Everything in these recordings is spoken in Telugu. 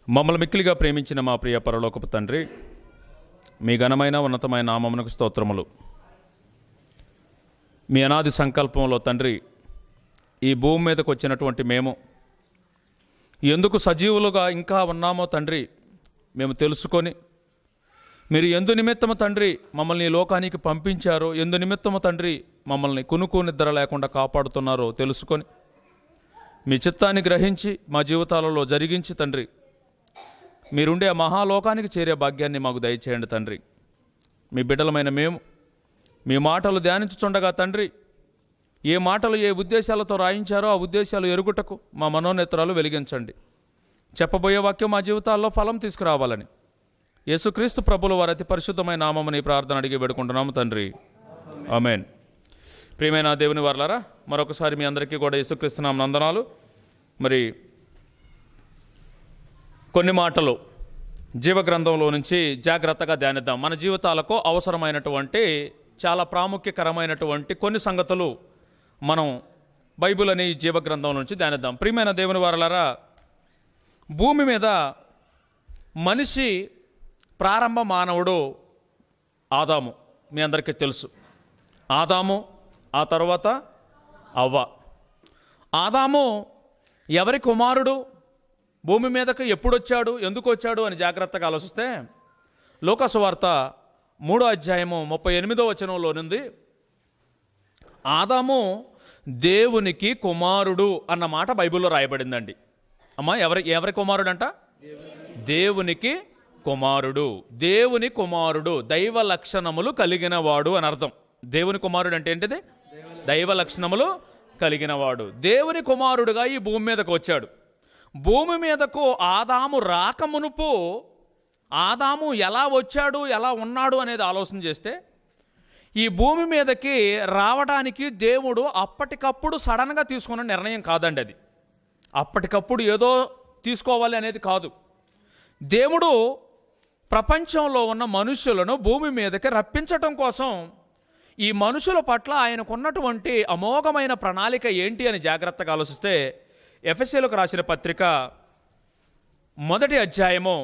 మమ్మల్ని మిక్కిలిగా ప్రేమించిన మా ప్రియ పరలోకపు తండ్రి మీ ఘనమైన ఉన్నతమైన నామమునకు స్తోత్రములు మీ అనాది సంకల్పంలో తండ్రి ఈ భూమి మీదకు వచ్చినటువంటి మేము ఎందుకు సజీవులుగా ఇంకా ఉన్నామో తండ్రి మేము తెలుసుకొని మీరు ఎందు నిమిత్తము తండ్రి మమ్మల్ని ఈ లోకానికి పంపించారో ఎందు నిమిత్తము తండ్రి మమ్మల్ని కునుకు నిద్ర లేకుండా కాపాడుతున్నారో తెలుసుకొని మీ చిత్తాన్ని గ్రహించి మా జీవితాలలో జరిగించి తండ్రి మీరుండే ఆ మహాలోకానికి చేరే భాగ్యాన్ని మాకు దయచేయండి తండ్రి మీ బిడ్డలమైన మేము మీ మాటలు ధ్యానించుచుండగా తండ్రి ఏ మాటలు ఏ ఉద్దేశాలతో రాయించారో ఆ ఉద్దేశాలు ఎరుగుటకు మా మనోనేత్రాలు వెలిగించండి చెప్పబోయే వాక్యం మా జీవితాల్లో ఫలం తీసుకురావాలని యేసుక్రీస్తు ప్రభుల వారి అతి పరిశుద్ధమైన నామమని ప్రార్థన అడిగి పెడుకుంటున్నాము తండ్రి ఆమెన్ ప్రియమైన దేవుని వారలారా మరొకసారి మీ అందరికీ కూడా యేసుక్రీస్తు నామ నందనాలు మరి కొన్ని మాటలు జీవగ్రంథంలో నుంచి జాగ్రత్తగా ధ్యానిద్దాం మన జీవితాలకు అవసరమైనటువంటి చాలా ప్రాముఖ్యకరమైనటువంటి కొన్ని సంగతులు మనం బైబిల్ అనే ఈ జీవగ్రంథం నుంచి ధ్యానిద్దాం ప్రియమైన దేవుని వారలారా భూమి మీద మనిషి ప్రారంభ మానవుడు ఆదాము మీ అందరికీ తెలుసు ఆదాము ఆ తర్వాత అవ్వ ఆదాము ఎవరి కుమారుడు భూమి మీదకు ఎప్పుడు వచ్చాడు ఎందుకు వచ్చాడు అని జాగ్రత్తగా ఆలోచిస్తే లోకసు వార్త మూడో అధ్యాయము ముప్పై ఎనిమిదో వచనంలో నుండి ఆదాము దేవునికి కుమారుడు అన్న మాట బైబిల్లో రాయబడిందండి అమ్మా ఎవరి ఎవరి కుమారుడు అంట దేవునికి కుమారుడు దేవుని కుమారుడు దైవ లక్షణములు కలిగిన వాడు అని అర్థం దేవుని కుమారుడు అంటే ఏంటిది దైవ లక్షణములు కలిగిన వాడు దేవుని కుమారుడుగా ఈ భూమి మీదకు వచ్చాడు భూమి మీదకు ఆదాము రాకమునుపు ఆదాము ఎలా వచ్చాడు ఎలా ఉన్నాడు అనేది ఆలోచన చేస్తే ఈ భూమి మీదకి రావడానికి దేవుడు అప్పటికప్పుడు సడన్గా తీసుకున్న నిర్ణయం కాదండి అది అప్పటికప్పుడు ఏదో తీసుకోవాలి అనేది కాదు దేవుడు ప్రపంచంలో ఉన్న మనుషులను భూమి మీదకి రప్పించటం కోసం ఈ మనుషుల పట్ల ఆయనకున్నటువంటి అమోఘమైన ప్రణాళిక ఏంటి అని జాగ్రత్తగా ఆలోచిస్తే ఎఫ్ఎస్సీలకు రాసిన పత్రిక మొదటి అధ్యాయము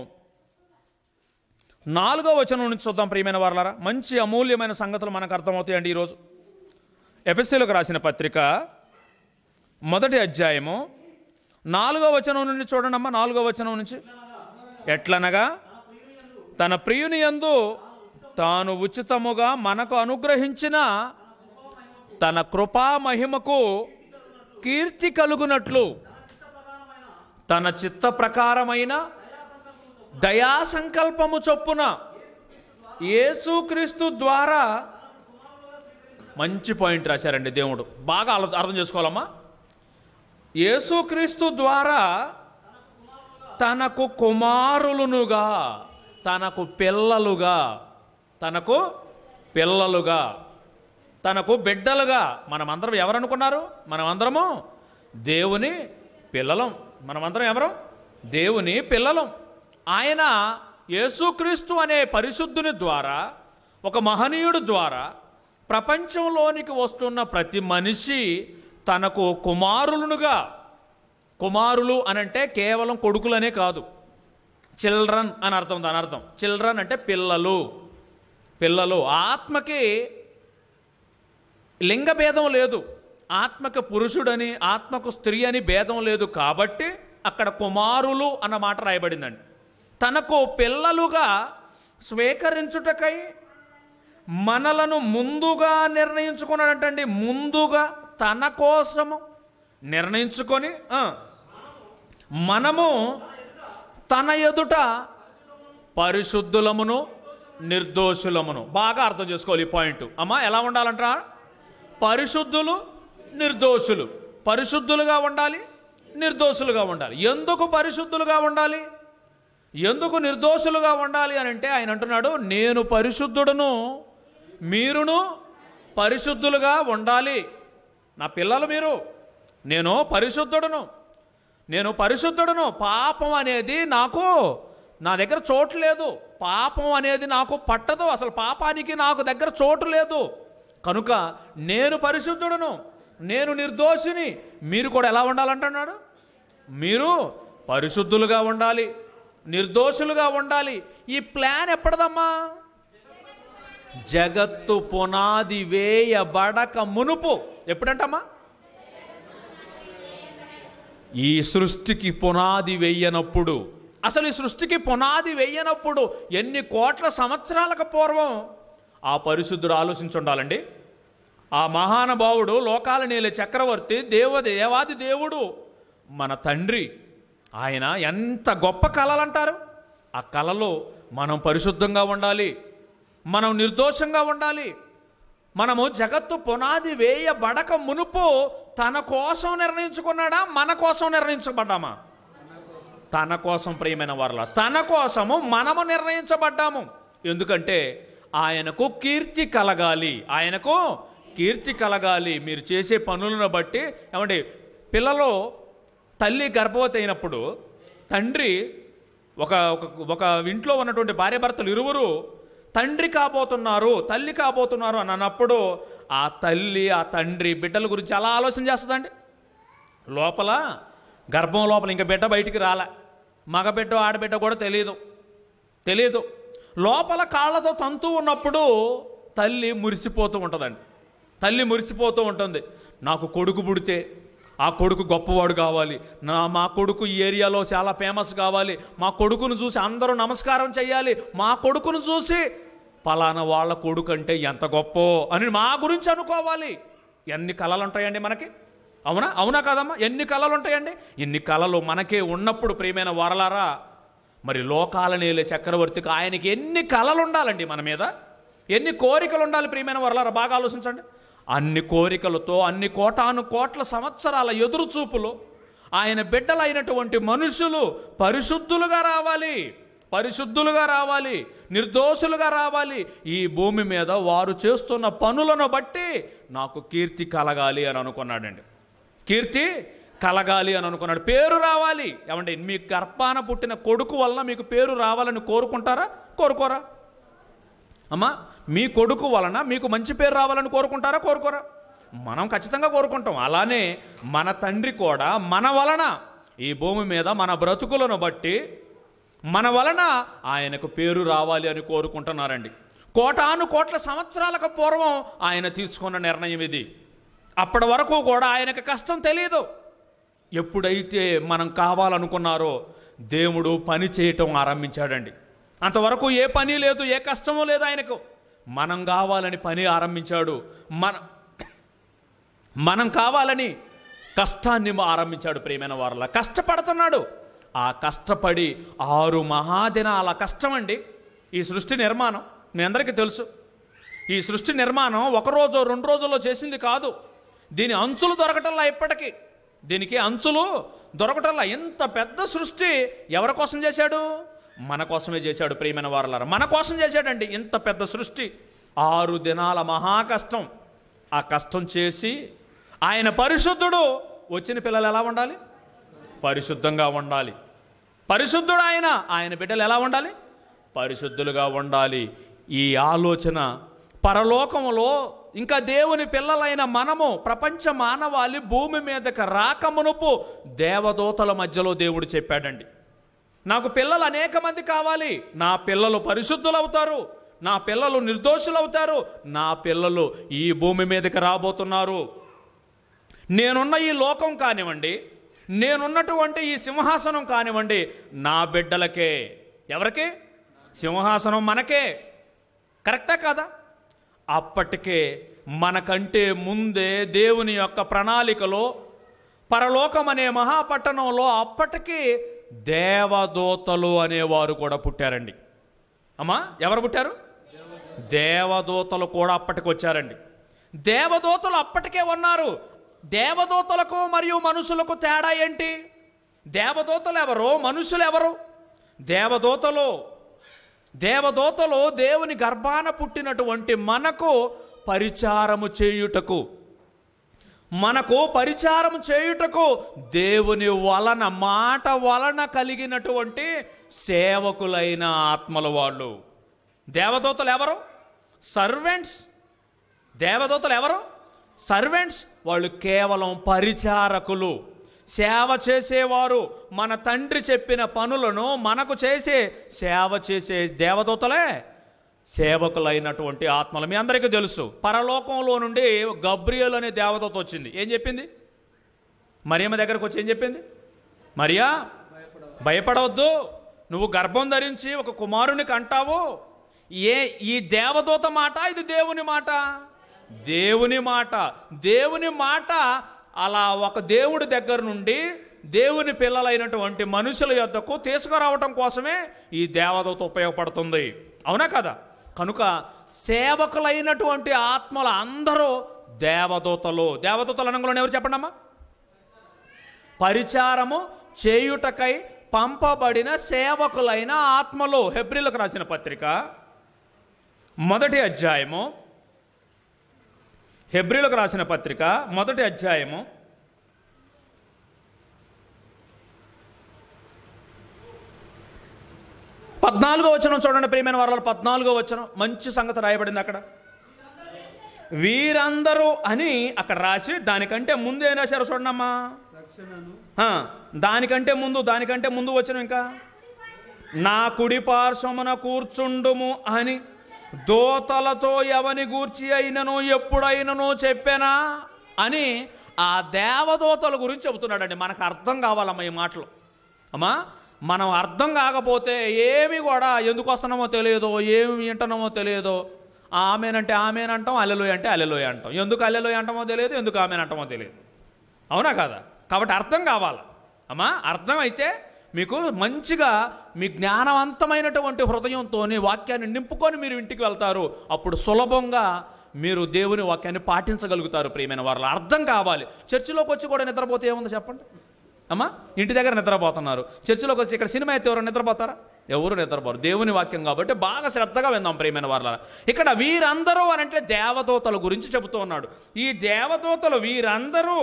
నాలుగో వచనం నుంచి చూద్దాం ప్రియమైన వారలారా మంచి అమూల్యమైన సంగతులు మనకు అర్థమవుతాయండి ఈరోజు ఎఫ్ఎస్సీలకు రాసిన పత్రిక మొదటి అధ్యాయము నాలుగో వచనం నుండి చూడండి అమ్మా నాలుగో వచనం నుంచి ఎట్లనగా తన ప్రియుని యందు తాను ఉచితముగా మనకు అనుగ్రహించిన తన కృపా మహిమకు కీర్తి కలుగునట్లు తన చిత్త ప్రకారమైన దయా సంకల్పము చొప్పున యేసుక్రీస్తు ద్వారా మంచి పాయింట్ రాశారండి దేవుడు బాగా అల- అర్థం చేసుకోవాలమ్మా యేసుక్రీస్తు ద్వారా తనకు కుమారులునుగా తనకు పిల్లలుగా తనకు పిల్లలుగా తనకు బిడ్డలుగా మనమందరం ఎవరనుకున్నారు మనమందరము దేవుని పిల్లలం మనమందరం ఎవరు దేవుని పిల్లలం ఆయన యేసుక్రీస్తు అనే పరిశుద్ధుని ద్వారా ఒక మహనీయుడు ద్వారా ప్రపంచంలోనికి వస్తున్న ప్రతి మనిషి తనకు కుమారులునుగా కుమారులు అనంటే కేవలం కొడుకులనే కాదు చిల్డ్రన్ అని అర్థం దాని అర్థం చిల్డ్రన్ అంటే పిల్లలు పిల్లలు ఆత్మకి లింగ భేదం లేదు ఆత్మకు పురుషుడని ఆత్మకు స్త్రీ అని భేదం లేదు కాబట్టి అక్కడ కుమారులు అన్న మాట రాయబడిందండి తనకు పిల్లలుగా స్వీకరించుటకై మనలను ముందుగా నిర్ణయించుకున్నాడంటండి ముందుగా తన కోసము నిర్ణయించుకొని ఆ, మనము తన ఎదుట పరిశుద్ధులమును నిర్దోషులమును బాగా అర్థం చేసుకోవాలి ఈ పాయింట్ అమ్మా ఎలా ఉండాలంటారా పరిశుద్ధులు నిర్దోషులు పరిశుద్ధులుగా ఉండాలి నిర్దోషులుగా ఉండాలి ఎందుకు పరిశుద్ధులుగా ఉండాలి ఎందుకు నిర్దోషులుగా ఉండాలి అని అంటే ఆయన అంటున్నాడు నేను పరిశుద్ధుడును మీరును పరిశుద్ధులుగా ఉండాలి నా పిల్లలు మీరు నేను పరిశుద్ధుడును నేను పరిశుద్ధుడును పాపం అనేది నాకు నా దగ్గర చోటు లేదు పాపం అనేది నాకు పట్టదు అసలు పాపానికి నాకు దగ్గర చోటు లేదు కనుక నేను పరిశుద్ధుడును నేను నిర్దోషిని మీరు కూడా ఎలా ఉండాలంటున్నాడు మీరు పరిశుద్ధులుగా ఉండాలి నిర్దోషులుగా ఉండాలి ఈ ప్లాన్ ఎప్పటిదమ్మా జగత్తు పునాది వేయబడక మునుపు ఎప్పుడంటమ్మా ఈ సృష్టికి పునాది వేయనప్పుడు అసలు ఈ సృష్టికి పునాది వేయనప్పుడు ఎన్ని కోట్ల సంవత్సరాలకు పూర్వం ఆ పరిశుద్ధుడు ఆలోచించుండాలండి ఆ మహానుభావుడు లోకాల నేల చక్రవర్తి దేవ దేవాది దేవుడు మన తండ్రి ఆయన ఎంత గొప్ప కళలు అంటారు ఆ కళలో మనం పరిశుద్ధంగా ఉండాలి మనం నిర్దోషంగా ఉండాలి మనము జగత్తు పునాది వేయబడక మునుపు తన కోసం నిర్ణయించుకున్నాడా మన కోసం నిర్ణయించబడ్డామా తన కోసం ప్రియమైన వారల తన కోసము మనము నిర్ణయించబడ్డాము ఎందుకంటే ఆయనకు కీర్తి కలగాలి ఆయనకు కీర్తి కలగాలి మీరు చేసే పనులను బట్టి ఏమండి పిల్లలు తల్లి గర్భవతి అయినప్పుడు తండ్రి ఒక ఒక ఒక ఇంట్లో ఉన్నటువంటి భార్యాభర్తలు ఇరువురు తండ్రి కాబోతున్నారు తల్లి కాబోతున్నారు అని అన్నప్పుడు ఆ తల్లి ఆ తండ్రి బిడ్డల గురించి అలా ఆలోచన చేస్తుందండి లోపల గర్భం లోపల ఇంకా బిడ్డ బయటికి రాలే మగ బిడ్డ ఆడబిడ్డ కూడా తెలియదు తెలియదు లోపల కాళ్ళతో తంతు ఉన్నప్పుడు తల్లి మురిసిపోతూ ఉంటుందండి తల్లి మురిసిపోతూ ఉంటుంది నాకు కొడుకు పుడితే ఆ కొడుకు గొప్పవాడు కావాలి నా మా కొడుకు ఈ ఏరియాలో చాలా ఫేమస్ కావాలి మా కొడుకును చూసి అందరూ నమస్కారం చేయాలి మా కొడుకును చూసి పలానా వాళ్ళ కొడుకు అంటే ఎంత గొప్ప అని మా గురించి అనుకోవాలి ఎన్ని కళలు ఉంటాయండి మనకి అవునా అవునా కాదమ్మా ఎన్ని కళలు ఉంటాయండి ఇన్ని కళలు మనకే ఉన్నప్పుడు ప్రియమైన వరలారా మరి లోకాల నేలే చక్రవర్తికి ఆయనకి ఎన్ని కళలు ఉండాలండి మన మీద ఎన్ని కోరికలు ఉండాలి ప్రియమైన వరలారా బాగా ఆలోచించండి అన్ని కోరికలతో అన్ని కోటాను కోట్ల సంవత్సరాల ఎదురుచూపులు ఆయన బిడ్డలైనటువంటి మనుషులు పరిశుద్ధులుగా రావాలి పరిశుద్ధులుగా రావాలి నిర్దోషులుగా రావాలి ఈ భూమి మీద వారు చేస్తున్న పనులను బట్టి నాకు కీర్తి కలగాలి అని అనుకున్నాడండి కీర్తి కలగాలి అని అనుకున్నాడు పేరు రావాలి ఏమంటే మీ గర్భాన పుట్టిన కొడుకు వల్ల మీకు పేరు రావాలని కోరుకుంటారా కోరుకోరా అమ్మా మీ కొడుకు వలన మీకు మంచి పేరు రావాలని కోరుకుంటారా కోరుకోరా మనం ఖచ్చితంగా కోరుకుంటాం అలానే మన తండ్రి కూడా మన వలన ఈ భూమి మీద మన బ్రతుకులను బట్టి మన వలన ఆయనకు పేరు రావాలి అని కోరుకుంటున్నారండి కోటాను కోట్ల సంవత్సరాలకు పూర్వం ఆయన తీసుకున్న నిర్ణయం ఇది అప్పటి వరకు కూడా ఆయనకు కష్టం తెలియదు ఎప్పుడైతే మనం కావాలనుకున్నారో దేవుడు పని చేయటం ఆరంభించాడండి అంతవరకు ఏ పని లేదు ఏ కష్టమూ లేదు ఆయనకు మనం కావాలని పని ఆరంభించాడు మన మనం కావాలని కష్టాన్ని ఆరంభించాడు ప్రియమైన వారలా కష్టపడుతున్నాడు ఆ కష్టపడి ఆరు మహాదినాల కష్టం అండి ఈ సృష్టి నిర్మాణం మీ అందరికీ తెలుసు ఈ సృష్టి నిర్మాణం ఒక రోజు రెండు రోజుల్లో చేసింది కాదు దీని అంచులు దొరకటల్లా ఇప్పటికీ దీనికి అంచులు దొరకటల్లా ఇంత పెద్ద సృష్టి ఎవరి కోసం చేశాడు మన కోసమే చేశాడు ప్రియమైన వారలారా మన కోసం చేశాడండి ఇంత పెద్ద సృష్టి ఆరు దినాల మహా కష్టం ఆ కష్టం చేసి ఆయన పరిశుద్ధుడు వచ్చిన పిల్లలు ఎలా ఉండాలి పరిశుద్ధంగా ఉండాలి పరిశుద్ధుడు ఆయన ఆయన బిడ్డలు ఎలా ఉండాలి పరిశుద్ధులుగా ఉండాలి ఈ ఆలోచన పరలోకములో ఇంకా దేవుని పిల్లలైన మనము ప్రపంచ మానవాళి భూమి మీదకి రాకమునుపు దేవదూతల మధ్యలో దేవుడు చెప్పాడండి నాకు పిల్లలు అనేక మంది కావాలి నా పిల్లలు పరిశుద్ధులవుతారు నా పిల్లలు నిర్దోషులవుతారు నా పిల్లలు ఈ భూమి మీదకి రాబోతున్నారు నేనున్న ఈ లోకం కానివ్వండి నేనున్నటువంటి ఈ సింహాసనం కానివ్వండి నా బిడ్డలకే ఎవరికి సింహాసనం మనకే కరెక్టా కాదా అప్పటికే మనకంటే ముందే దేవుని యొక్క ప్రణాళికలో పరలోకం అనే మహాపట్టణంలో అప్పటికి దేవదూతలు అనేవారు కూడా పుట్టారండి అమ్మా ఎవరు పుట్టారు దేవదూతలు కూడా అప్పటికి వచ్చారండి దేవదూతలు అప్పటికే ఉన్నారు దేవదూతలకు మరియు మనుషులకు తేడా ఏంటి దేవదూతలు ఎవరు మనుషులు ఎవరు దేవదూతలు దేవదూతలు దేవుని గర్భాన పుట్టినటువంటి మనకు పరిచారము చేయుటకు మనకు పరిచారం చేయుటకు దేవుని వలన మాట వలన కలిగినటువంటి సేవకులైన ఆత్మల వాళ్ళు దేవదూతలు ఎవరు సర్వెంట్స్ దేవదూతలు ఎవరు సర్వెంట్స్ వాళ్ళు కేవలం పరిచారకులు సేవ చేసేవారు మన తండ్రి చెప్పిన పనులను మనకు చేసే సేవ చేసే దేవదూతలే సేవకులైనటువంటి ఆత్మలు మీ అందరికీ తెలుసు పరలోకంలో నుండి గబ్రియల్ అనే దేవదూత వచ్చింది ఏం చెప్పింది మరియమ్మ దగ్గరకు వచ్చి ఏం చెప్పింది మరియా భయపడవద్దు నువ్వు గర్భం ధరించి ఒక కుమారుని కంటావు ఏ ఈ దేవదూత మాట ఇది దేవుని మాట దేవుని మాట దేవుని మాట అలా ఒక దేవుడి దగ్గర నుండి దేవుని పిల్లలైనటువంటి మనుషుల యొద్దకు తీసుకురావటం కోసమే ఈ దేవదూత ఉపయోగపడుతుంది అవునా కదా కనుక సేవకులైనటువంటి ఆత్మల అందరూ దేవదూతలు దేవదూతలు అనగానే ఎవరు చెప్పండి అమ్మా పరిచారము చేయుటకై పంపబడిన సేవకులైన ఆత్మలు హెబ్రిలకు రాసిన పత్రిక మొదటి అధ్యాయము హెబ్రిలకు రాసిన పత్రిక మొదటి అధ్యాయము పద్నాలుగో వచనం చూడండి ప్రియమైన వారాలు పద్నాలుగో వచనం మంచి సంగతి రాయబడింది అక్కడ వీరందరూ అని అక్కడ రాసి దానికంటే ముందు ఏం రాశారు చూడండమ్మా రక్షణను ఆ, దానికంటే ముందు దానికంటే ముందు వచ్చిన ఇంకా నా కుడి పార్శ్వమున కూర్చుండుము అని దోతలతో ఎవని గూర్చి అయినను ఎప్పుడైనను చెప్పానా అని ఆ దేవదూతల గురించి చెబుతున్నాడండి మనకు అర్థం కావాలమ్మా ఈ మాటలు అమ్మా మనం అర్థం కాకపోతే ఏమి కూడా ఎందుకు వస్తున్నామో తెలియదు ఏమి వింటున్నామో తెలియదు ఆమెనంటే ఆమెనంటాం అల్లెలోయ అంటే అల్లెలోయ అంటాం ఎందుకు అల్లెలోయ అంటామో తెలియదు ఎందుకు ఆమెనంటామో తెలియదు అవునా కాదా కాబట్టి అర్థం కావాలి అమ్మా అర్థం అయితే మీకు మంచిగా మీ జ్ఞానవంతమైనటువంటి హృదయంతో వాక్యాన్ని నింపుకొని మీరు ఇంటికి వెళ్తారు అప్పుడు సులభంగా మీరు దేవుని వాక్యాన్ని పాటించగలుగుతారు ప్రియమైన వారు అర్థం కావాలి చర్చిలోకి వచ్చి కూడా నిద్రపోతే ఏముంది చెప్పండి అమ్మా ఇంటి దగ్గర నిద్రపోతున్నారు చర్చిలోకి వచ్చి ఇక్కడ సినిమా అయితే ఎవరు నిద్రపోతారా ఎవరు నిద్రపోరు దేవుని వాక్యం కాబట్టి బాగా శ్రద్ధగా విందాం ప్రియమైన వారు ఇక్కడ వీరందరూ అని అంటే దేవదూతల గురించి చెబుతూ ఉన్నాడు ఈ దేవదూతలు వీరందరూ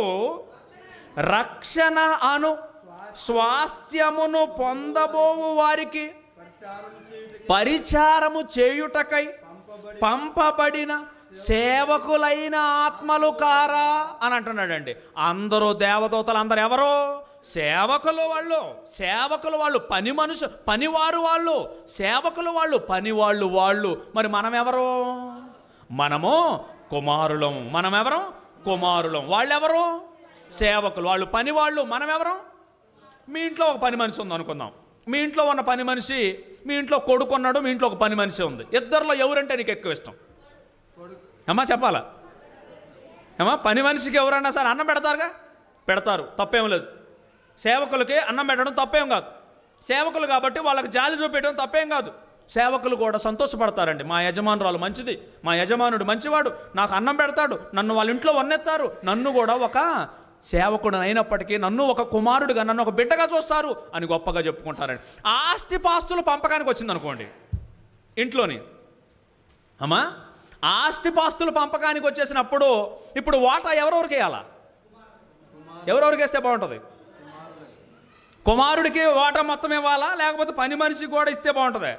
రక్షణ అను స్వాస్థ్యమును పొందబోవు వారికి పరిచారం చేయుటకి పరిచారము చేయుటకై పంపబడి పంపబడిన సేవకులైన ఆత్మలు కారా అని అంటున్నాడండి అందరూ దేవదూతలు అందరు ఎవరు సేవకులు వాళ్ళు సేవకులు వాళ్ళు పని మనుషు పనివారు వాళ్ళు సేవకులు వాళ్ళు పని వాళ్ళు వాళ్ళు మరి మనం ఎవరు మనము కుమారులం మనం ఎవరు కుమారులం వాళ్ళెవరు సేవకులు వాళ్ళు పని వాళ్ళు మనం ఎవరు మీ ఇంట్లో ఒక పని మనిషి ఉంది అనుకుందాం మీ ఇంట్లో ఉన్న పని మనిషి మీ ఇంట్లో కొడుకు ఉన్నాడు మీ ఇంట్లో ఒక పని మనిషి ఉంది ఇద్దరిలో ఎవరంటే నీకు ఎక్కువ ఇష్టం కొడుకు అమ్మా చెప్పాలా అమ్మా పని మనిషికి ఎవరన్నా సరే అన్నం పెడతారుగా పెడతారు తప్పేం లేదు సేవకులకి అన్నం పెట్టడం తప్పేం కాదు సేవకులు కాబట్టి వాళ్ళకి జాలి చూపించడం తప్పేం కాదు సేవకులు కూడా సంతోషపడతారండి మా యజమానురాలు మంచిది మా యజమానుడు మంచివాడు నాకు అన్నం పెడతాడు నన్ను వాళ్ళ ఇంట్లో వన్నెత్తారు నన్ను కూడా ఒక సేవకుడు అయినప్పటికీ నన్ను ఒక కుమారుడిగా నన్ను ఒక బిడ్డగా చూస్తారు అని గొప్పగా చెప్పుకుంటారండి ఆస్తి పాస్తులు పంపకానికి వచ్చింది అనుకోండి ఇంట్లోని అమ్మా ఆస్తిపాస్తులు పంపకానికి వచ్చేసినప్పుడు ఇప్పుడు వాటా ఎవరెవరికి వేయాలా ఎవరెవరికి వేస్తే బాగుంటుంది కుమారుడికి వాటా మొత్తం ఇవ్వాలా లేకపోతే పని మనిషికి కూడా ఇస్తే బాగుంటుంది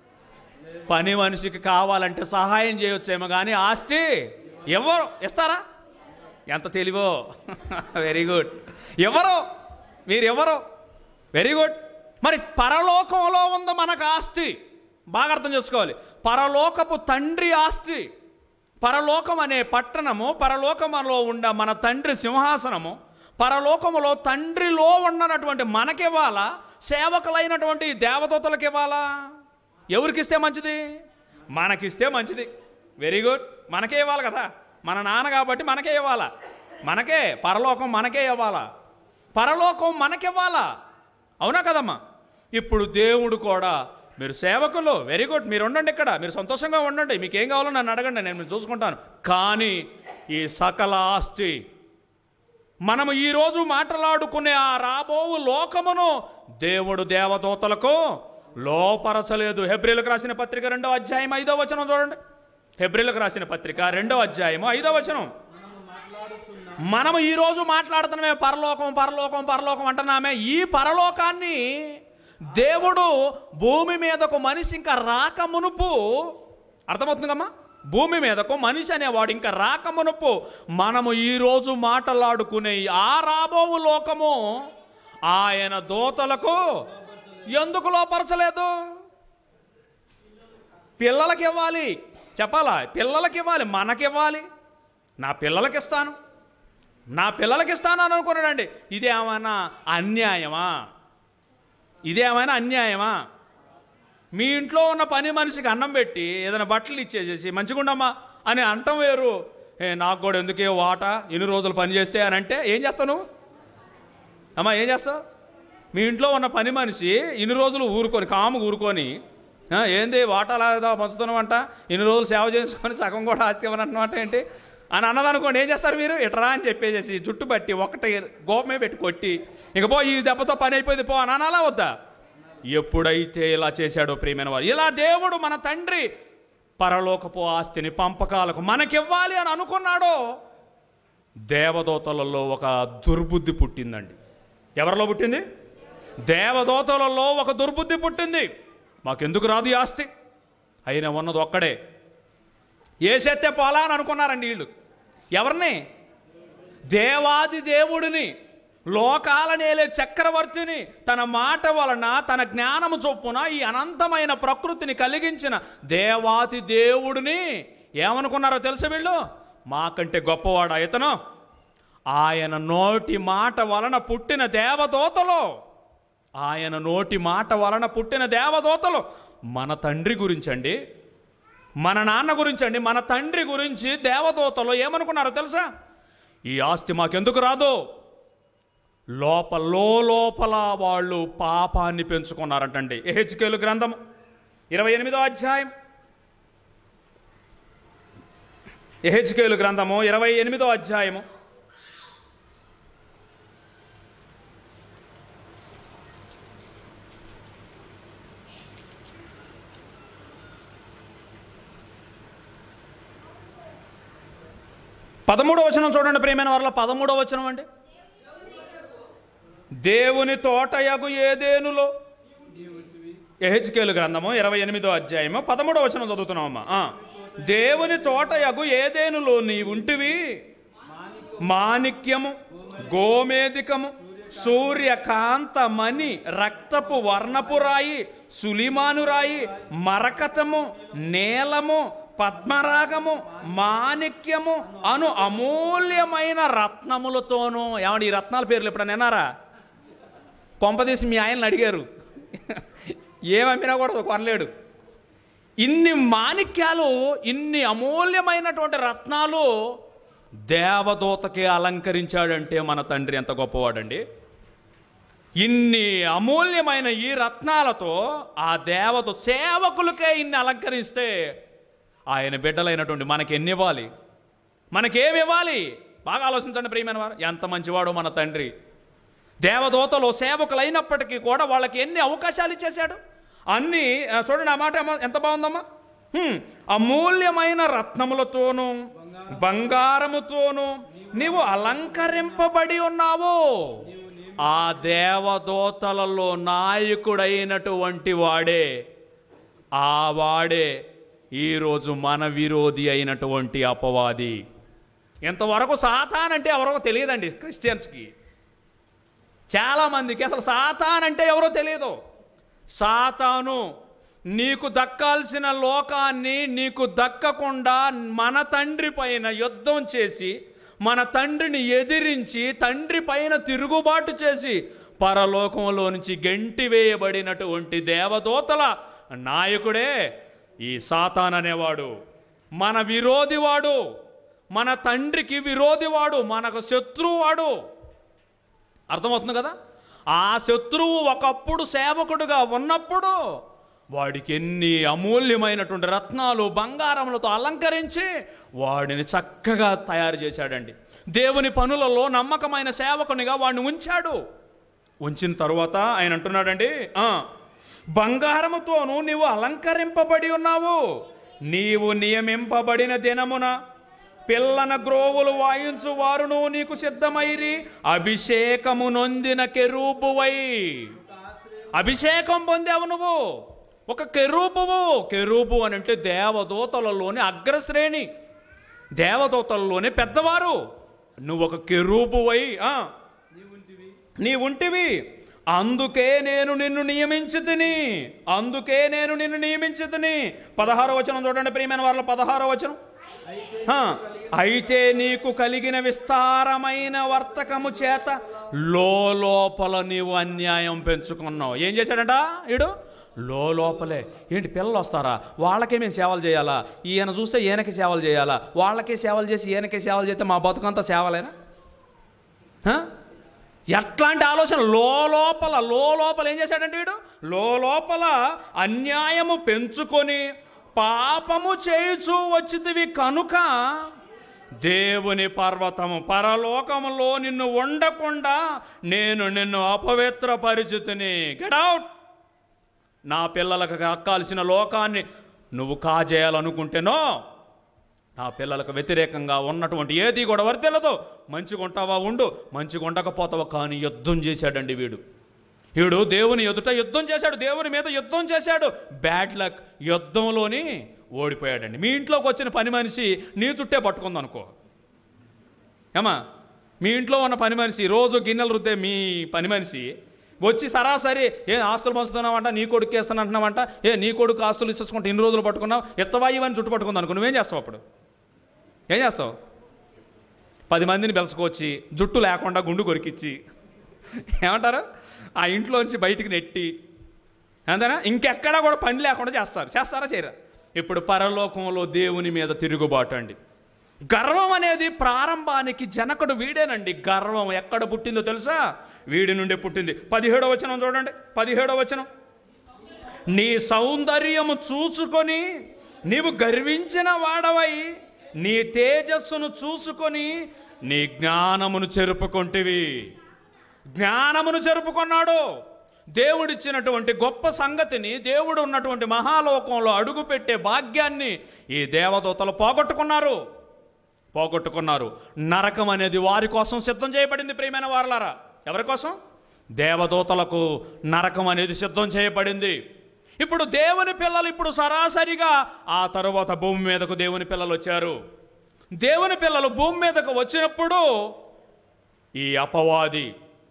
పని మనిషికి కావాలంటే సహాయం చేయొచ్చేమో కానీ ఆస్తి ఎవరు ఇస్తారా ఎంత తెలివో వెరీ గుడ్ ఎవరు మీరు ఎవరు వెరీ గుడ్ మరి పరలోకంలో ఉంది మనకు ఆస్తి బాగా అర్థం చేసుకోవాలి పరలోకపు తండ్రి ఆస్తి పరలోకం అనే పట్టణము పరలోకములో ఉండ మన తండ్రి సింహాసనము పరలోకములో తండ్రిలో ఉండనటువంటి మనకివ్వాలా సేవకులైనటువంటి ఈ దేవదూతలకు ఇవ్వాలా ఎవరికిస్తే మంచిది మనకిస్తే మంచిది వెరీ గుడ్ మనకే ఇవ్వాలి కదా మన నాన్న కాబట్టి మనకే ఇవ్వాలా మనకే పరలోకం మనకే ఇవ్వాలా పరలోకం మనకివ్వాలా అవునా కదమ్మా ఇప్పుడు దేవుడు కూడా మీరు సేవకులు వెరీ గుడ్ మీరు ఉండండి ఇక్కడ మీరు సంతోషంగా ఉండండి మీకు ఏం కావాలో నన్ను అడగండి నేను మీరు చూసుకుంటాను కానీ ఈ సకల ఆస్తి మనము ఈరోజు మాట్లాడుకునే ఆ రాబోవు లోకమును దేవుడు దేవదూతలకు లోపరచలేదు హెబ్రిలకు రాసిన పత్రిక రెండవ అధ్యాయం ఐదవ వచనం చూడండి హెబ్రిలకు రాసిన పత్రిక రెండవ అధ్యాయము ఐదవ వచనం మనము మాట్లాడుతున్న మనము ఈరోజు మాట్లాడుతున్నామే పరలోకం పరలోకం పరలోకం అంటున్నామే ఈ పరలోకాన్ని దేవుడు భూమి మీదకు మనిషి ఇంకా రాక మునుపు అర్థమవుతుందమ్మా భూమి మీదకు మనిషి అనేవాడు ఇంకా రాకమునుపు మనము ఈరోజు మాట్లాడుకునే ఆ రాబోవు లోకము ఆయన దోతలకు ఎందుకు లోపరచలేదు పిల్లలకి ఇవ్వాలి చెప్పాలా పిల్లలకి ఇవ్వాలి మనకి ఇవ్వాలి నా పిల్లలకి ఇస్తాను నా పిల్లలకి ఇస్తాను అని అనుకున్నాడండి ఇదేమైనా అన్యాయమా ఇదేమైనా అన్యాయమా మీ ఇంట్లో ఉన్న పని మనిషికి అన్నం పెట్టి ఏదైనా బట్టలు ఇచ్చేసేసి మంచిగుండమ్మా అని అంటం వేరు ఏ నాకు కూడా ఎందుకే వాట ఎన్ని రోజులు పని చేస్తే అని అంటే ఏం చేస్తావు నువ్వు అమ్మా ఏం చేస్తావు మీ ఇంట్లో ఉన్న పని మనిషి ఇన్ని రోజులు ఊరుకొని కాము ఊరుకొని "ఆ, ఏంది వాటాలాగా పంచుతున్నామంట ఇన్ని రోజులు సేవ చేసుకొని సగం కూడా ఆస్తి ఇవ్వనంటున్నమాట ఏంటి అని అన్నదనుకోండి ఏం చేస్తారు మీరు ఇట్రా అని చెప్పేసి జుట్టు పట్టి ఒకటి గోపమే పెట్టి కొట్టి ఇక పో ఈ దెబ్బతో పని అయిపోయింది పో అని అనాలా వద్దా ఎప్పుడైతే ఇలా చేశాడో ప్రియమైన వారు ఇలా దేవుడు మన తండ్రి పరలోకపు ఆస్తిని పంపకాలకు మనకివ్వాలి అని అనుకున్నాడో దేవదూతలలో ఒక దుర్బుద్ధి పుట్టిందండి ఎవరిలో పుట్టింది దేవదూతలలో ఒక దుర్బుద్ధి పుట్టింది మాకెందుకు రాదు ఈ ఆస్తి అయినా ఉన్నది ఒక్కడే ఏసెత్తే పోలా అని అనుకున్నారండి వీళ్ళు ఎవరిని దేవాది దేవుడిని లోకాల నేలే చక్రవర్తిని తన మాట వలన తన జ్ఞానము చొప్పున ఈ అనంతమైన ప్రకృతిని కలిగించిన దేవాది దేవుడిని ఏమనుకున్నారో తెలుసా వీళ్ళు మాకంటే గొప్పవాడా ఇతను ఆయన నోటి మాట వలన పుట్టిన దేవదూతలు ఆయన నోటి మాట వలన పుట్టిన దేవదూతలు మన తండ్రి గురించండి మన నాన్న గురించండి మన తండ్రి గురించి దేవదూతలు ఏమనుకున్నారో తెలుసా ఈ ఆస్తి మాకెందుకు రాదు లోపల లోపల వాళ్ళు పాపాన్ని పెంచుకున్నారంటండి ఎహెచ్కేలు గ్రంథం ఇరవై ఎనిమిదో అధ్యాయం ఎహెచ్కేలు గ్రంథము ఇరవై ఎనిమిదో అధ్యాయము పదమూడవ వచనం చూడండి ప్రియమైన వారిలో పదమూడవ వచనం అండి దేవుని తోటయగు ఏదేనులో ఎహెచ్కేలు గ్రంథము ఇరవై ఎనిమిదో అధ్యాయము పదమూడవ వచనం చదువుతున్నామమ్మా ఆ. దేవుని తోటయగు ఏదేనులో నీ ఉంటివి మాణిక్యము గోమేదికము సూర్యకాంతమణి రక్తపు వర్ణపు రాయి సులిమాను రాయి మరకతము నేలము పద్మరాగము మాణిక్యము అను అమూల్యమైన రత్నములతోనూ ఏమండి ఈ రత్నాల పేర్లు ఎప్పుడైనా విన్నారా కొంపదీసి మీ ఆయనని అడిగారు ఏమమ్మినా కూడా కొనలేడు ఇన్ని మాణిక్యాలు ఇన్ని అమూల్యమైనటువంటి రత్నాలు దేవదూతకి అలంకరించాడంటే మన తండ్రి ఎంత గొప్పవాడండి ఇన్ని అమూల్యమైన ఈ రత్నాలతో ఆ దేవత సేవకులకే ఇన్ని అలంకరిస్తే ఆయన బిడ్డలైనటువంటి మనకి ఎన్ని ఇవ్వాలి మనకేమి ఇవ్వాలి బాగా ఆలోచించండి ప్రియమైన వారు ఎంత మంచివాడో మన తండ్రి దేవదూతలు సేవకులైనప్పటికీ కూడా వాళ్ళకి ఎన్ని అవకాశాలు ఇచ్చేశాడు అన్నీ ఆ, చూడండి ఆ మాట ఏమో- ఎంత బాగుందమ్మా హ్మ్. అమూల్యమైన రత్నములతోనూ బంగారముతోనూ నీవు అలంకరింపబడి ఉన్నావు ఆ దేవదూతలలో నాయకుడైనటువంటి వాడే ఆ వాడే ఈరోజు మన విరోధి అయినటువంటి అపవాది ఇంతవరకు సాతాన్ అంటే ఎవరో తెలియదండి క్రిస్టియన్స్కి చాలామందికి అసలు సాతాన్ అంటే ఎవరో తెలియదు సాతాను నీకు దక్కాల్సిన లోకాన్ని నీకు దక్కకుండా మన తండ్రి పైన యుద్ధం చేసి మన తండ్రిని ఎదిరించి తండ్రి పైన తిరుగుబాటు చేసి పరలోకంలో నుంచి గెంటి వేయబడినటువంటి దేవదూతల నాయకుడే ఈ సాతాన్ అనేవాడు మన విరోధివాడు మన తండ్రికి విరోధివాడు మనకు శత్రువాడు అర్థమవుతుంది కదా ఆ శత్రువు ఒకప్పుడు సేవకుడుగా ఉన్నప్పుడు వాడికి ఎన్ని అమూల్యమైనటువంటి రత్నాలు బంగారములతో అలంకరించి వాడిని చక్కగా తయారు చేశాడండి దేవుని పనులలో నమ్మకమైన సేవకునిగా వాడిని ఉంచాడు ఉంచిన తరువాత ఆయన అంటున్నాడండి "ఆ, బంగారముతోనూ నీవు అలంకరింపబడి ఉన్నావు నీవు నియమింపబడిన దినమున పిల్లన గ్రోవులు వాయించు వారును నీకు సిద్ధమైరి అభిషేకము నొందిన కెరూబువై అభిషేకం పొందావు నువ్వు ఒక కెరూపువు కెరూపు అని అంటే దేవదూతలలోని అగ్రశ్రేణి దేవదూతలలోని పెద్దవారు నువ్వు ఒక కెరూపువై ఆ, నీ ఉంటివి అందుకే నేను నిన్ను నియమించి తిని అందుకే నేను నిన్ను నియమించి తిని పదహారో వచనం చూడండి ప్రియమైన వాళ్ళ పదహారో వచనం ఆ, అయితే నీకు కలిగిన విస్తారమైన వర్తకము చేత లోపల నీవు అన్యాయం పెంచుకున్నావు ఏం చేశాడంట ఈడు లోపలే ఏంటి పిల్లలు వస్తారా వాళ్ళకే మేము సేవలు చేయాలా ఈయన చూస్తే ఈయనకి సేవలు చేయాలా వాళ్ళకే సేవలు చేసి ఈయనకే సేవలు చేస్తే మా బతుకంతా సేవలేనా హ? ఎట్లాంటి ఆలోచన లోపల లోపల ఏం చేశాడంటే వీడు లోపల అన్యాయము పెంచుకొని పాపము చేయుచూ వచ్చితివి కనుక దేవుని పర్వతము పరలోకములో నిన్ను ఉండకుండా నేను నిన్ను అపవిత్ర పరిచితిని గెడౌట్ నా పిల్లలకు అక్కాల్సిన లోకాన్ని నువ్వు కాజేయాలనుకుంటేనో నా పిల్లలకు వ్యతిరేకంగా ఉన్నటువంటి ఏది కూడా వర్తిల్లదు మంచిగా ఉంటావా ఉండు మంచిగా ఉండకపోతావా కానీ యుద్ధం చేశాడండి వీడు వీడు దేవుని ఎదుట యుద్ధం చేశాడు దేవుని మీద యుద్ధం చేశాడు బ్యాడ్ లక్ యుద్ధంలోని ఓడిపోయాడండి మీ ఇంట్లోకి వచ్చిన పని మనిషి నీ చుట్టే పట్టుకుంది అనుకో ఏమా మీ ఇంట్లో ఉన్న పని మనిషి రోజు గిన్నెలు రుద్దే మీ పని మనిషి వచ్చి సరాసరి ఏ ఆస్తులు పంచుతున్నావంట నీ కొడుకు వేస్తానంటున్నావంట ఏ నీ కొడుకు ఆస్తులు ఇచ్చేసుకుంటే ఇన్ని రోజులు పట్టుకున్నావు ఎత్తవా ఇవన్నీ చుట్టు పట్టుకుంది అనుకో నువ్వేం చేస్తావు అప్పుడు ఏం చేస్తావు పది మందిని పిలుచుకొచ్చి జుట్టు లేకుండా గుండు కొరికిచ్చి ఏమంటారు ఆ ఇంట్లోంచి బయటికి నెట్టి అంతేనా ఇంకెక్కడా కూడా పని లేకుండా చేస్తారు చేస్తారా చేయరా ఇప్పుడు పరలోకంలో దేవుని మీద తిరుగుబాటు అండి గర్వం అనేది ప్రారంభానికి జనకుడు వీడేనండి గర్వం ఎక్కడ పుట్టిందో తెలుసా వీడి నుండే పుట్టింది పదిహేడో వచనం చూడండి పదిహేడో వచనం నీ సౌందర్యము చూసుకొని నీవు గర్వించిన వాడవై నీ తేజస్సును చూసుకొని నీ జ్ఞానమును చెరుపుకొంటివి జ్ఞానమును జరుపుకున్నాడు దేవుడిచ్చినటువంటి గొప్ప సంగతిని దేవుడు ఉన్నటువంటి మహాలోకంలో అడుగుపెట్టే భాగ్యాన్ని ఈ దేవదూతలు పోగొట్టుకున్నారు పోగొట్టుకున్నారు నరకం అనేది వారి కోసం సిద్ధం చేయబడింది ప్రియమైన వారలారా ఎవరి కోసం దేవదూతలకు నరకం అనేది సిద్ధం చేయబడింది ఇప్పుడు దేవుని పిల్లలు ఇప్పుడు సరాసరిగా ఆ తరువాత భూమి మీదకు దేవుని పిల్లలు వచ్చారు దేవుని పిల్లలు భూమి మీదకు వచ్చినప్పుడు ఈ అపవాది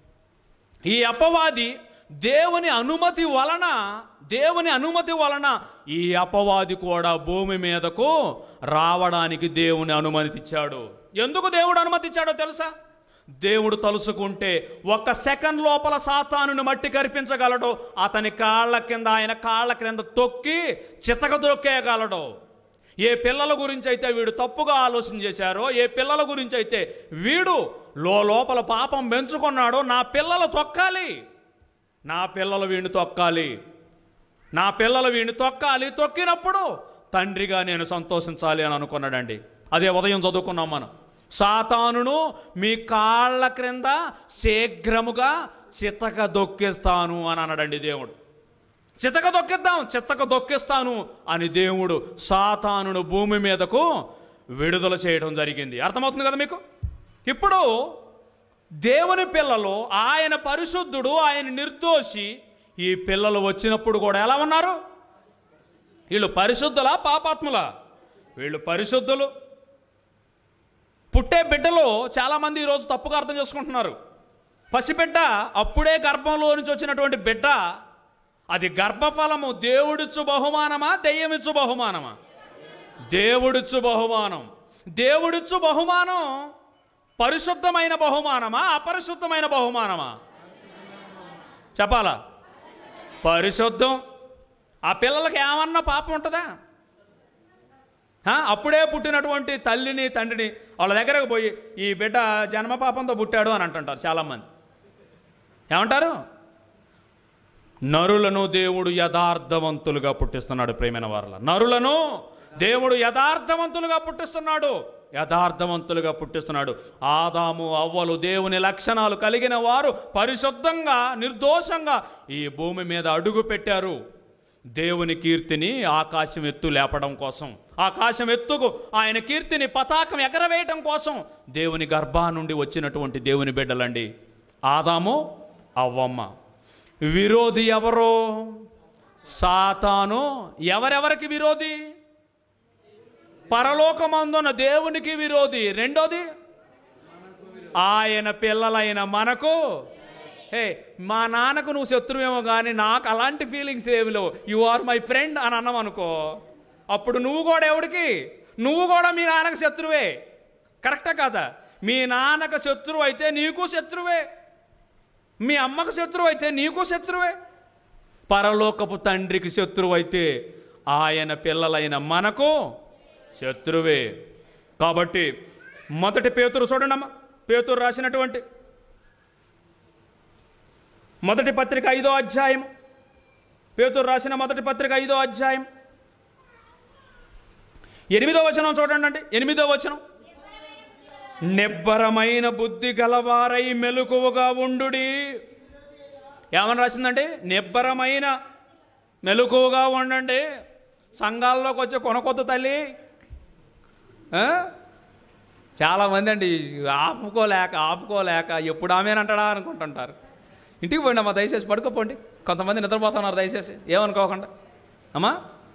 ఈ అపవాది దేవుని అనుమతి వలన దేవుని అనుమతి వలన ఈ అపవాది కూడా భూమి మీదకు రావడానికి దేవుని అనుమతిచ్చాడు ఎందుకు దేవుడు అనుమతిచ్చాడో తెలుసా దేవుడు తలుసుకుంటే ఒక్క సెకండ్ లోపల సాతానుని మట్టి కరిపించగలడు అతని కాళ్ళ కింద ఆయన కాళ్ళ కింద తొక్కి చితక దొక్కేయగలడు ఏ పిల్లల గురించి అయితే వీడు తప్పుగా ఆలోచన చేశారో ఏ పిల్లల గురించి అయితే వీడు లోపల పాపం పెంచుకున్నాడో నా పిల్లలు తొక్కాలి నా పిల్లలు వీడిని తొక్కాలి నా పిల్లలు వీడిని తొక్కాలి తొక్కినప్పుడు తండ్రిగా నేను సంతోషించాలి అని అనుకున్నాడండి అదే ఉదయం చదువుకున్నాం మనం సాతానును మీ కాళ్ళ క్రింద శీఘ్రముగా చితక దొక్కిస్తాను అని అన్నాడండి దేవుడు చితక దొక్కిద్దాం చితక దొక్కిస్తాను అని దేవుడు సాతానును భూమి మీదకు విడుదల చేయడం జరిగింది అర్థమవుతుంది కదా మీకు ఇప్పుడు దేవుని పిల్లలు ఆయన పరిశుద్ధుడు ఆయన నిర్దోషి ఈ పిల్లలు వచ్చినప్పుడు కూడా ఎలా ఉన్నారు వీళ్ళు పరిశుద్ధులా పాపాత్ములా వీళ్ళు పరిశుద్ధులు పుట్టే బిడ్డలు చాలామంది ఈరోజు తప్పుగా అర్థం చేసుకుంటున్నారు పసిబిడ్డ అప్పుడే గర్భంలో నుంచి వచ్చినటువంటి బిడ్డ అది గర్భఫలము దేవుడిచ్చు బహుమానమా దెయ్యమిచ్చు బహుమానమా దేవుడిచ్చు బహుమానం దేవుడిచ్చు బహుమానం పరిశుద్ధమైన బహుమానమా అపరిశుద్ధమైన బహుమానమా చెప్పాలా పరిశుద్ధం ఆ పిల్లలకి ఏమన్నా పాపం ఉంటుందా ఆ, అప్పుడే పుట్టినటువంటి తల్లిని తండ్రిని వాళ్ళ దగ్గరకు పోయి ఈ బిడ్డ జన్మ పాపంతో పుట్టాడు అని అంటుంటారు చాలామంది ఏమంటారు నరులను దేవుడు యథార్థవంతులుగా పుట్టిస్తున్నాడు ప్రేమైన వారల నరులను దేవుడు యథార్థవంతులుగా పుట్టిస్తున్నాడు యథార్థవంతులుగా పుట్టిస్తున్నాడు ఆదాము అవ్వలు దేవుని లక్షణాలు కలిగిన వారు పరిశుద్ధంగా నిర్దోషంగా ఈ భూమి మీద అడుగు పెట్టారు దేవుని కీర్తిని ఆకాశం ఎత్తు లేపడం కోసం ఆకాశం ఎత్తుకు ఆయన కీర్తిని పతాకం ఎగరవేయటం కోసం దేవుని గర్భా నుండి వచ్చినటువంటి దేవుని బిడ్డలండి ఆదాము అవ్వమ్మ విరోధి ఎవరో సాతాను ఎవరెవరికి విరోధి పరలోకమందున దేవునికి విరోధి రెండోది ఆయన పిల్లలైన మనకు హే మా నాన్నకు నువ్వు శత్రువేమో కానీ నాకు అలాంటి ఫీలింగ్స్ ఏమి లేవు యు ఆర్ మై ఫ్రెండ్ అని అన్నాం అనుకో అప్పుడు నువ్వు కూడా ఎవడికి నువ్వు కూడా మీ నాన్నకు శత్రువే కరెక్టా కాదా మీ నాన్నకు శత్రువు అయితే నీకు శత్రువే మీ అమ్మకు శత్రువు అయితే నీకు శత్రువే పరలోకపు తండ్రికి శత్రువు అయితే ఆయన పిల్లలైన మనకు శత్రువే కాబట్టి మొదటి పేతురు చూడండమ్మ పేతురు రాసినటువంటి మొదటి పత్రిక ఐదో అధ్యాయం పేతురు రాసిన మొదటి పత్రిక ఐదో అధ్యాయం ఎనిమిదో వచనం చూడండి అండి ఎనిమిదో వచనం నిబ్బరమైన బుద్ధి గలవారై మెలకువగా ఉండుడి ఏమని రాసిందంటే నిబ్బరమైన మెలకువగా ఉండండి సంఘాల్లోకి వచ్చే కొనకొద్దు తల్లి ఆ? చాలామంది అండి ఆపుకోలేక ఆపుకోలేక ఎప్పుడు ఆమెనంటాడా అనుకుంటుంటారు ఇంటికి పోండి అమ్మా దయచేసి పడుకోపోండి కొంతమంది నిద్రపోతున్నారు దయచేసి ఏమనుకోకుండా అమ్మా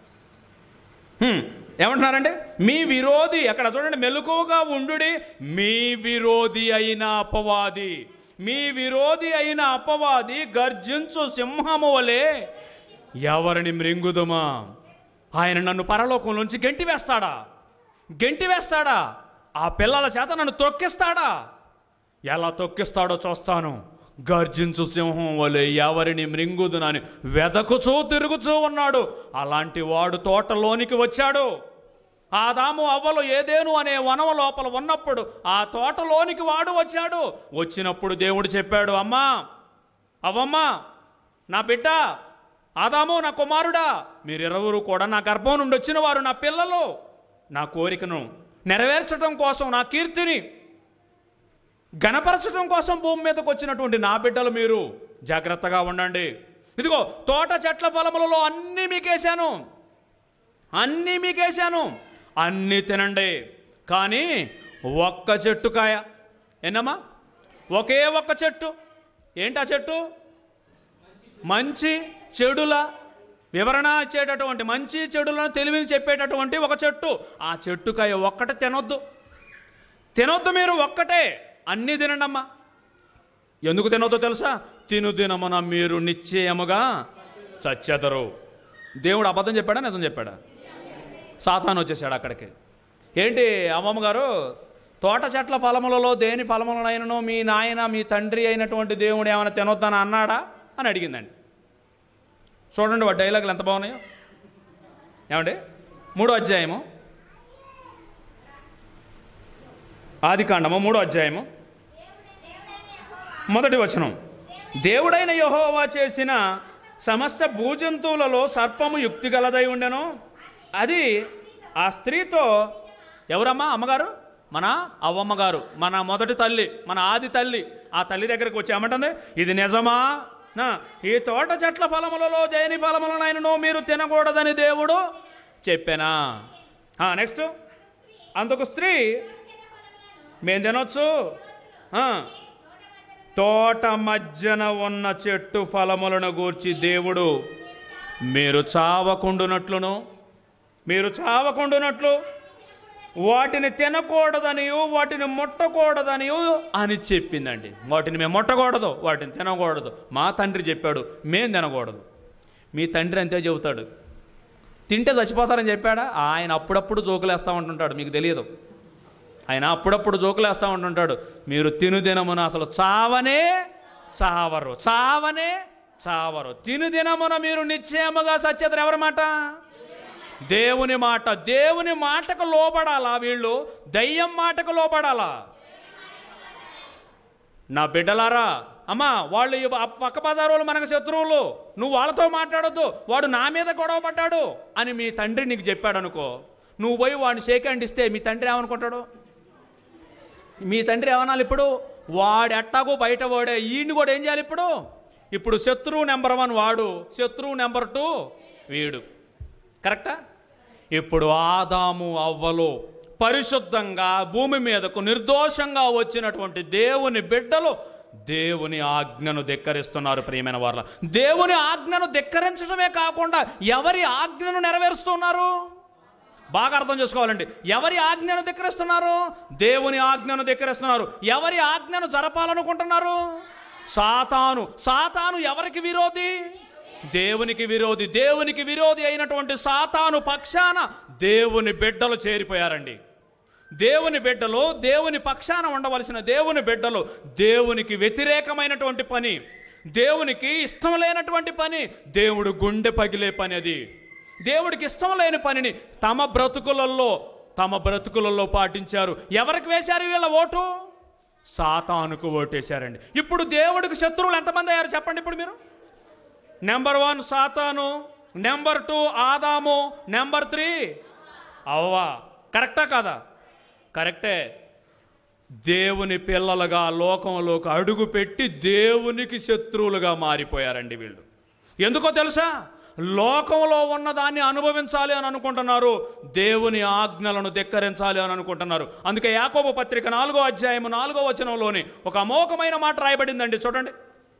హ్మ్. ఏమంటున్నారంటే మీ విరోధి అక్కడ చూడండి మెలకువగా ఉండుడి మీ విరోధి అయిన అపవాది మీ విరోధి అయిన అపవాది గర్జించు సింహము వలె ఎవరిని మృంగుదుమా ఆయన నన్ను పరలోకం నుంచి గెంటి వేస్తాడా గెంటి వేస్తాడా ఆ పిల్లల చేత నన్ను తొక్కిస్తాడా ఎలా తొక్కిస్తాడో చూస్తాను గర్జించు సింహం వలె ఎవరిని మృంగుదునని వెదకుచూ తిరుగుచూ ఉన్నాడు అలాంటి వాడు తోటలోనికి వచ్చాడు ఆదాము అవ్వలు ఏదేను అనే వనవ లోపల ఉన్నప్పుడు ఆ తోటలోనికి వాడు వచ్చాడు వచ్చినప్పుడు దేవుడు చెప్పాడు అమ్మా అవ్వమ్మా నా బిడ్డ ఆదాము నా కుమారుడా మీరిరువురు కూడా నా గర్భం నుండి వచ్చిన వారు నా పిల్లలు నా కోరికను నెరవేర్చడం కోసం నా కీర్తిని గణపరచడం కోసం భూమి మీదకి వచ్చినటువంటి నా బిడ్డలు మీరు జాగ్రత్తగా ఉండండి ఇదిగో తోట చెట్ల ఫలములలో అన్నీ మీకేశాను అన్నీ మీకేశాను అన్నీ తినండి కానీ ఒక్క చెట్టు కాయ ఎన్నమ్మా ఒకే ఒక్క చెట్టు ఏంటి ఆ చెట్టు మంచి చెడుల వివరణ ఇచ్చేటటువంటి మంచి చెడులను తెలివిని చెప్పేటటువంటి ఒక చెట్టు ఆ చెట్టుకాయ ఒక్కటే తినొద్దు తినొద్దు మీరు ఒక్కటే అన్నీ తినండమ్మా ఎందుకు తినొద్దో తెలుసా తిను తినమున మీరు నిశ్చయముగా చచ్చెదరు దేవుడు అబద్ధం చెప్పాడా నిజం చెప్పాడా సాతాను వచ్చేసాడు అక్కడికి ఏంటి అమ్మమ్మ గారు తోట చెట్ల ఫలములలో దేని ఫలములనైనను మీ నాయన మీ తండ్రి అయినటువంటి దేవుడు ఏమైనా తినొద్దని అన్నాడా అని అడిగిందండి చూడండి వాడి డైలాగులు ఎంత బాగున్నాయో ఏమండి మూడో అధ్యాయము ఆది కాండము మూడో అధ్యాయము మొదటి వచనం దేవుడైన యెహోవా చేసిన సమస్త భూజంతువులలో సర్పము యుక్తి గలదై ఉండెను అది ఆ స్త్రీతో ఎవరమ్మా అమ్మగారు మన అవ్వమ్మ గారు మన మొదటి తల్లి మన ఆది తల్లి ఆ తల్లి దగ్గరికి వచ్చి ఏమంటుంది ఇది నిజమా నా, ఈ తోట చెట్ల ఫలములలో దేని ఫలములనైనను మీరు తినకూడదని దేవుడు చెప్పానా నెక్స్ట్ అందుకు స్త్రీ మేము తినొచ్చు ఆ, తోట మధ్యన ఉన్న చెట్టు ఫలములను గూర్చి దేవుడు మీరు చావకుండునట్లును మీరు చావకుండునట్లు వాటిని తినకూడదనియు వాటిని ముట్టకూడదనియు అని చెప్పిందండి వాటిని మేము ముట్టకూడదు వాటిని తినకూడదు మా తండ్రి చెప్పాడు మేం తినకూడదు మీ తండ్రి అంతే చెబుతాడు తింటే చచ్చిపోతారని చెప్పాడా ఆయన అప్పుడప్పుడు జోకులేస్తూ ఉంటుంటాడు మీకు తెలియదు ఆయన అప్పుడప్పుడు జోకులేస్తూ ఉంటుంటాడు మీరు తిను దినమున అసలు చావనే చావరు చావనే చావరు తిను దినమున మీరు నిశ్చయముగా సత్యతరు ఎవరి మాట దేవుని మాట దేవుని మాటకు లోబడాలా వీళ్ళు దయ్యం మాటకు లోబడాలా నా బిడ్డలారా అమ్మా వాళ్ళు ఈ ప- పక్క బజారు మనకు శత్రువులు నువ్వు వాళ్ళతో మాట్లాడొద్దు వాడు నా మీద గొడవ పడ్డాడు అని మీ తండ్రి నీకు చెప్పాడు అనుకో నువ్వు పోయి వాడిని షేక్ హ్యాండ్ ఇస్తే మీ తండ్రి ఏమనుకుంటాడు మీ తండ్రి ఏమనాలి ఇప్పుడు వాడు ఎట్టాగో బయట వాడే ఈయన్ని కూడా ఏం చేయాలి ఇప్పుడు ఇప్పుడు శత్రువు నెంబర్ వన్ వాడు శత్రువు నెంబర్ టూ వీడు కరెక్టా ఇప్పుడు ఆదాము అవ్వలు పరిశుద్ధంగా భూమి మీదకు నిర్దోషంగా వచ్చినటువంటి దేవుని బిడ్డలు దేవుని ఆజ్ఞను ధిక్కరిస్తున్నారు ప్రియమైన వాళ్ళ దేవుని ఆజ్ఞను ధిక్కరించడమే కాకుండా ఎవరి ఆజ్ఞను నెరవేరుస్తున్నారు బాగా అర్థం చేసుకోవాలండి ఎవరి ఆజ్ఞను ధిక్కరిస్తున్నారు దేవుని ఆజ్ఞను ధిక్కరిస్తున్నారు ఎవరి ఆజ్ఞను జరపాలనుకుంటున్నారు సాతాను సాతాను ఎవరికి విరోధి దేవునికి విరోధి దేవునికి విరోధి అయినటువంటి సాతాను పక్షాన దేవుని బిడ్డలు చేరిపోయారండి దేవుని బిడ్డలు దేవుని పక్షాన ఉండవలసిన దేవుని బిడ్డలు దేవునికి వ్యతిరేకమైనటువంటి పని దేవునికి ఇష్టం లేనటువంటి పని దేవుడు గుండె పగిలే పని అది దేవుడికి ఇష్టం లేని పనిని తమ బ్రతుకులలో తమ బ్రతుకులలో పాటించారు ఎవరికి వేశారు వీళ్ళ ఓటు సాతానుకు ఓటేశారండి ఇప్పుడు దేవుడికి శత్రువులు ఎంతమంది అయ్యారు చెప్పండి ఇప్పుడు మీరు నెంబర్ వన్ సాతాను నెంబర్ టూ ఆదాము నెంబర్ త్రీ అవ్వా కరెక్టా కాదా కరెక్టే దేవుని పిల్లలుగా లోకంలోకి అడుగు పెట్టి దేవునికి శత్రువులుగా మారిపోయారండి వీళ్ళు ఎందుకో తెలుసా లోకంలో ఉన్నదాన్ని అనుభవించాలి అని అనుకుంటున్నారు దేవుని ఆజ్ఞలను ధిక్కరించాలి అని అనుకుంటున్నారు అందుకే యాకోబు పత్రిక నాలుగో అధ్యాయం నాలుగో వచనంలోని ఒక అమోఘమైన మాట రాయబడిందండి చూడండి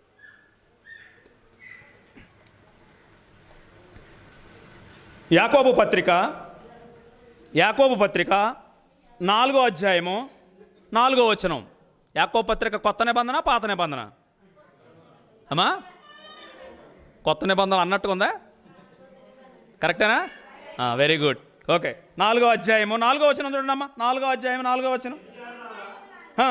యాకోబు పత్రిక యాకోబు పత్రిక నాలుగో అధ్యాయము నాలుగో వచనం యాకోబు పత్రిక కొత్త నిబంధన పాత నిబంధన అమ్మా కొత్త నిబంధన అన్నట్టుగా కరెక్టేనా వెరీ గుడ్ ఓకే నాలుగో అధ్యాయము నాలుగో వచనం చూడండి అమ్మా నాలుగో అధ్యాయం నాలుగో వచనం ఆ.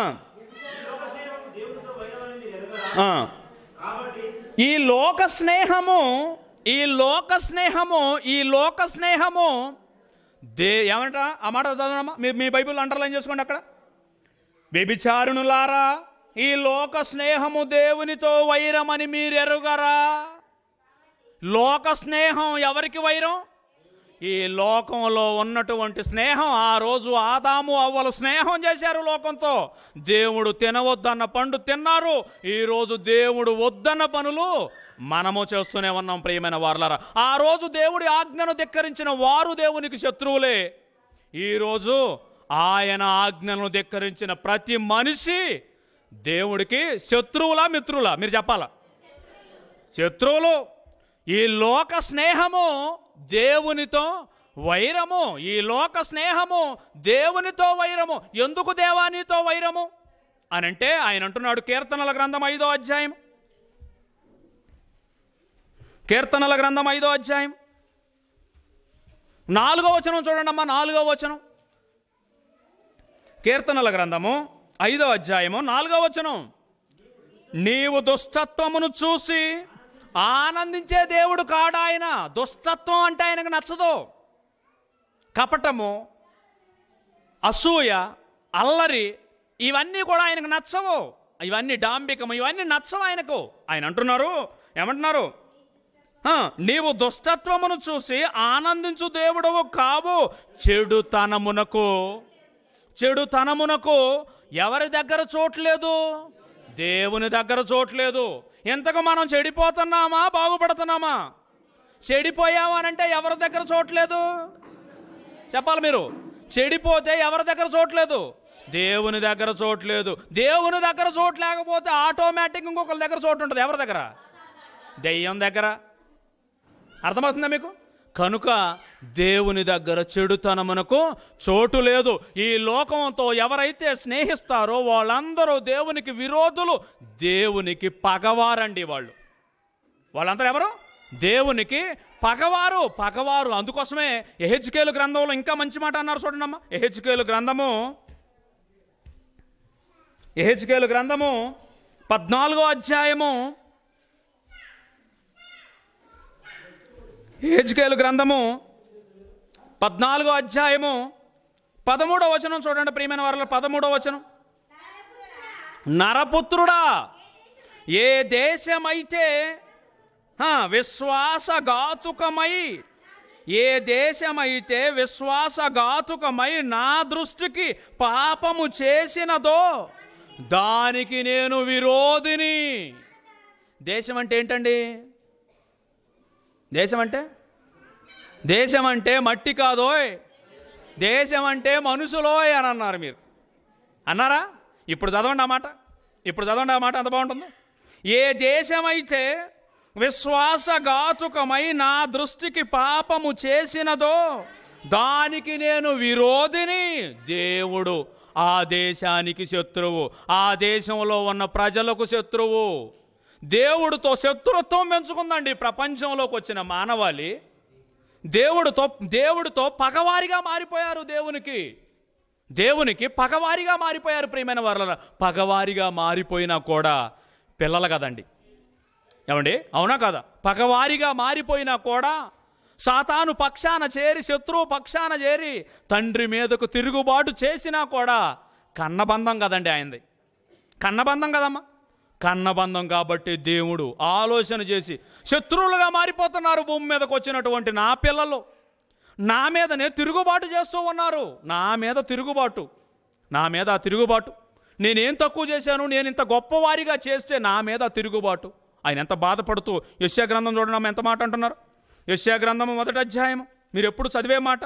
ఆ. ఈ లోక స్నేహము ఈ లోక స్నేహము ఈ లోక స్నేహము దే ఏమంట ఆ మాట చదవనమ్మా మీ మీ బైబిల్ అండర్లైన్ చేసుకోండి అక్కడ వ్యభిచారుణులారా ఈ లోక స్నేహము దేవునితో వైరమని మీరు ఎరుగరా లోక స్నేహం ఎవరికి వైరం ఈ లోకంలో ఉన్నటువంటి స్నేహం ఆ రోజు ఆదాము అవ్వలు స్నేహం చేశారు లోకంతో దేవుడు తినవద్దన్న పండు తిన్నారు ఈరోజు దేవుడు వద్దన్న పనులు మనము చేస్తూనే ఉన్నాం ప్రియమైన వారలారా ఆ రోజు దేవుడి ఆజ్ఞను ధిక్కరించిన వారు దేవునికి శత్రువులే ఈరోజు ఆయన ఆజ్ఞను ధిక్కరించిన ప్రతి మనిషి దేవుడికి శత్రువులా మిత్రులా మీరు చెప్పాలా శత్రువులు ఈ లోక స్నేహము దేవునితో వైరము ఈ లోక స్నేహము దేవునితో వైరము ఎందుకు దేవానితో వైరము అని అంటే ఆయన అంటున్నాడు కీర్తనల గ్రంథం ఐదో అధ్యాయం కీర్తనల గ్రంథం ఐదో అధ్యాయం నాలుగో వచనం చూడండి అమ్మా నాలుగో వచనం కీర్తనల గ్రంథము ఐదో అధ్యాయము నాలుగో వచనం నీవు దుష్టత్వమును చూసి ఆనందించే దేవుడు కాడు ఆయన దుష్టత్వం అంటే ఆయనకు నచ్చదు కపటము అసూయ అల్లరి ఇవన్నీ కూడా ఆయనకు నచ్చవు ఇవన్నీ డాంబికము ఇవన్నీ నచ్చవు ఆయనకు ఆయన అంటున్నారు ఏమంటున్నారు ఆ, నీవు దుష్టత్వమును చూసి ఆనందించు దేవుడవు కావు చెడుతనమునకు చెడుతనమునకు ఎవరి దగ్గర చోట్లేదు దేవుని దగ్గర చోట్లేదు ఎంతకు మనం చెడిపోతున్నామా బాగుపడుతున్నామా చెడిపోయామా అంటే ఎవరి దగ్గర చోట్లేదు చెప్పాలి మీరు చెడిపోతే ఎవరి దగ్గర చోట్లేదు దేవుని దగ్గర చోట్లేదు దేవుని దగ్గర చోటు లేకపోతే ఆటోమేటిక్ ఇంకొకరి దగ్గర చోటు ఉంటుంది ఎవరి దగ్గర దెయ్యం దగ్గర అర్థమవుతుందా మీకు కనుక దేవుని దగ్గర చెడుతనమునకు చోటు లేదు ఈ లోకంతో ఎవరైతే స్నేహిస్తారో వాళ్ళందరూ దేవునికి విరోధులు దేవునికి పగవారండి వాళ్ళు వాళ్ళందరూ ఎవరు దేవునికి పగవారు పగవారు అందుకోసమే ఎహెచ్కేలు గ్రంథంలో ఇంకా మంచి మాట అన్నారు చూడండి అమ్మా ఎహెచ్కేలు గ్రంథము ఎహెచ్కేలు గ్రంథము పద్నాలుగో అధ్యాయము హెజ్కేలు గ్రంథము పద్నాలుగో అధ్యాయము పదమూడో వచనం చూడండి ప్రియమైన వారిలో పదమూడో వచనం నరపుత్రుడా ఏ దేశమైతే హా, విశ్వాసఘాతుకమై ఏ దేశమైతే విశ్వాసఘాతుకమై నా దృష్టికి పాపము చేసినదో దానికి నేను విరోధిని దేశం అంటే ఏంటండి దేశం అంటే దేశం అంటే మట్టి కాదోయ్ దేశం అంటే మనుషులోయ్ అని అన్నారు మీరు అన్నారా ఇప్పుడు చదవండి ఆ మాట ఇప్పుడు చదవండి ఆ మాట ఎంత బాగుంటుందో ఏ దేశమైతే విశ్వాసఘాతుకమై నా దృష్టికి పాపము చేసినదో దానికి నేను విరోధిని దేవుడు ఆ దేశానికి శత్రువు ఆ దేశంలో ఉన్న ప్రజలకు శత్రువు దేవుడితో శత్రుత్వం పెంచుకుందండి ప్రపంచంలోకి వచ్చిన మానవాళి దేవుడితో దేవుడితో పగవారిగా మారిపోయారు దేవునికి దేవునికి పగవారిగా మారిపోయారు ప్రియమైన వాళ్ళ పగవారిగా మారిపోయినా కూడా పిల్లలు కదండి ఏమండి అవునా కదా పగవారిగా మారిపోయినా కూడా సాతాను పక్షాన చేరి శత్రువు పక్షాన చేరి తండ్రి మీదకు తిరుగుబాటు చేసినా కూడా కన్నబంధం కదండి ఆయనది కన్నబంధం కదమ్మా కన్నబంధం కాబట్టి దేవుడు ఆలోచన చేసి శత్రువులుగా మారిపోతున్నారు భూమి మీదకి వచ్చినటువంటి నా పిల్లలు నా మీదనే తిరుగుబాటు చేస్తూ ఉన్నారు నా మీద తిరుగుబాటు నా మీద ఆ తిరుగుబాటు నేనేం తక్కువ చేశాను నేను ఇంత గొప్పవారిగా చేస్తే నా మీద ఆ తిరుగుబాటు ఆయన ఎంత బాధపడుతూ యశ్యా గ్రంథం చూడడం ఆమె ఎంత మాట అంటున్నారు యశ్యా గ్రంథము మొదటి అధ్యాయము మీరు ఎప్పుడు చదివే మాట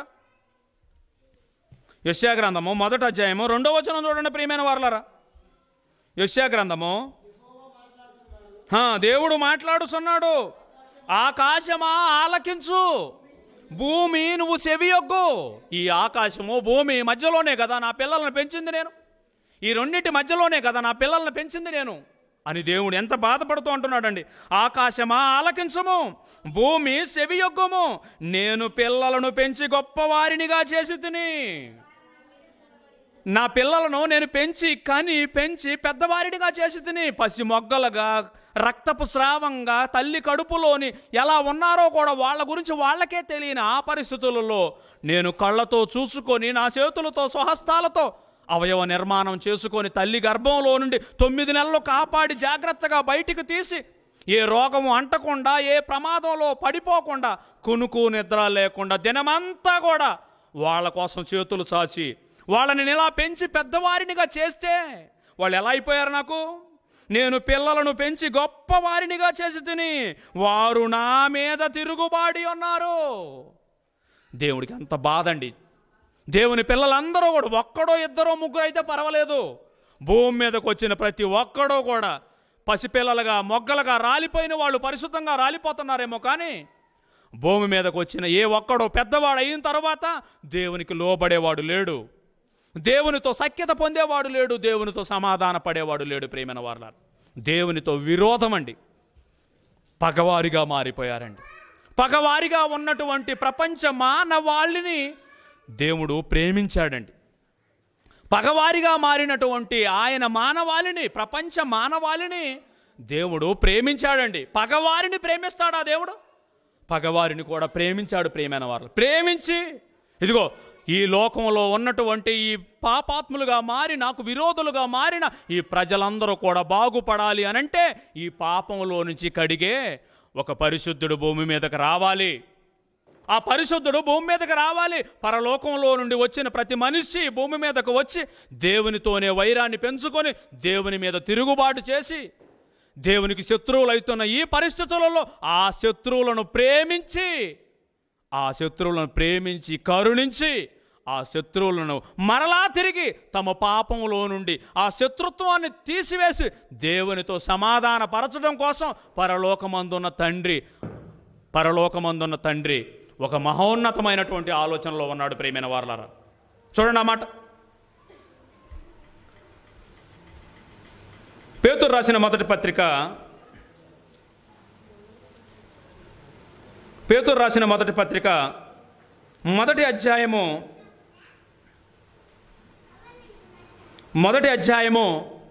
యశ్యా గ్రంథము మొదటి అధ్యాయము రెండో వచనం చూడండి ప్రియమైన వారలరా యశ్యా గ్రంథము హా, దేవుడు మాట్లాడుతున్నాడు ఆకాశమా ఆలకించు భూమి నువ్వు సెవియొగ్గు ఈ ఆకాశము భూమి మధ్యలోనే కదా నా పిల్లల్ని పెంచింది నేను ఈ రెండింటి మధ్యలోనే కదా నా పిల్లల్ని పెంచింది నేను అని దేవుడు ఎంత బాధపడుతూ అంటున్నాడండి ఆకాశమా ఆలకించము భూమి సెవియొగ్గుము నేను పిల్లలను పెంచి గొప్పవారినిగా చేసి తిని నా పిల్లలను నేను పెంచి కని పెంచి పెద్దవారినిగా చేసి తిని పసి మొగ్గలుగా రక్తపు స్రావంగా తల్లి కడుపులోని ఎలా ఉన్నారో కూడా వాళ్ళ గురించి వాళ్ళకే తెలియని ఆ పరిస్థితులలో నేను కళ్ళతో చూసుకొని నా చేతులతో స్వహస్తాలతో అవయవ నిర్మాణం చేసుకొని తల్లి గర్భంలో నుండి తొమ్మిది నెలలు కాపాడి జాగ్రత్తగా బయటికి తీసి ఏ రోగము అంటకుండా ఏ ప్రమాదంలో పడిపోకుండా కునుకు నిద్ర లేకుండా దినమంతా కూడా వాళ్ళ కోసం చేతులు చాచి వాళ్ళని ఇలా పెంచి పెద్దవారినిగా చేస్తే వాళ్ళు ఎలా అయిపోయారు నాకు నేను పిల్లలను పెంచి గొప్పవారినిగా చేసి తిని వారు నా మీద తిరుగుబాడి ఉన్నారు దేవుడికి అంత బాధ అండి దేవుని పిల్లలందరూ కూడా ఒక్కడో ఇద్దరో ముగ్గురు అయితే పర్వాలేదు భూమి మీదకి వచ్చిన ప్రతి ఒక్కడో కూడా పసిపిల్లలుగా మొగ్గలుగా రాలిపోయిన వాళ్ళు పరిశుద్ధంగా రాలిపోతున్నారేమో కానీ భూమి మీదకి వచ్చిన ఏ ఒక్కడో పెద్దవాడు అయిన తర్వాత దేవునికి లోబడేవాడు లేడు దేవునితో సఖ్యత పొందేవాడు లేడు దేవునితో సమాధాన పడేవాడు లేడు ప్రేమైన వాళ్ళ దేవునితో విరోధం అండి పగవారిగా మారిపోయారండి పగవారిగా ఉన్నటువంటి ప్రపంచ మానవాళిని దేవుడు ప్రేమించాడండి పగవారిగా మారినటువంటి ఆయన మానవాళిని ప్రపంచ మానవాళిని దేవుడు ప్రేమించాడండి పగవారిని ప్రేమిస్తాడా దేవుడు పగవారిని కూడా ప్రేమించాడు ప్రేమైన వారు ప్రేమించి ఇదిగో ఈ లోకంలో ఉన్నటువంటి ఈ పాపాత్ములుగా మారి నాకు విరోధులుగా మారిన ఈ ప్రజలందరూ కూడా బాగుపడాలి అనంటే ఈ పాపంలో నుంచి కడిగే ఒక పరిశుద్ధుడు భూమి మీదకి రావాలి ఆ పరిశుద్ధుడు భూమి మీదకి రావాలి పరలోకంలో నుండి వచ్చిన ప్రతి మనిషి భూమి మీదకు వచ్చి దేవునితోనే వైరాన్ని పెంచుకొని దేవుని మీద తిరుగుబాటు చేసి దేవునికి శత్రువులు అవుతున్న ఈ పరిస్థితులలో ఆ శత్రువులను ప్రేమించి ఆ శత్రువులను ప్రేమించి కరుణించి ఆ శత్రువులను మరలా తిరిగి తమ పాపంలో నుండి ఆ శత్రుత్వాన్ని తీసివేసి దేవునితో సమాధాన పరచడం కోసం పరలోకమందున్న తండ్రి పరలోకమందున్న తండ్రి ఒక మహోన్నతమైనటువంటి ఆలోచనలో ఉన్నాడు ప్రేమైన వారలారా చూడండి ఆ మాట పేతురు రాసిన మొదటి పత్రిక పేతురు రాసిన మొదటి పత్రిక మొదటి అధ్యాయము మొదటి అధ్యాయము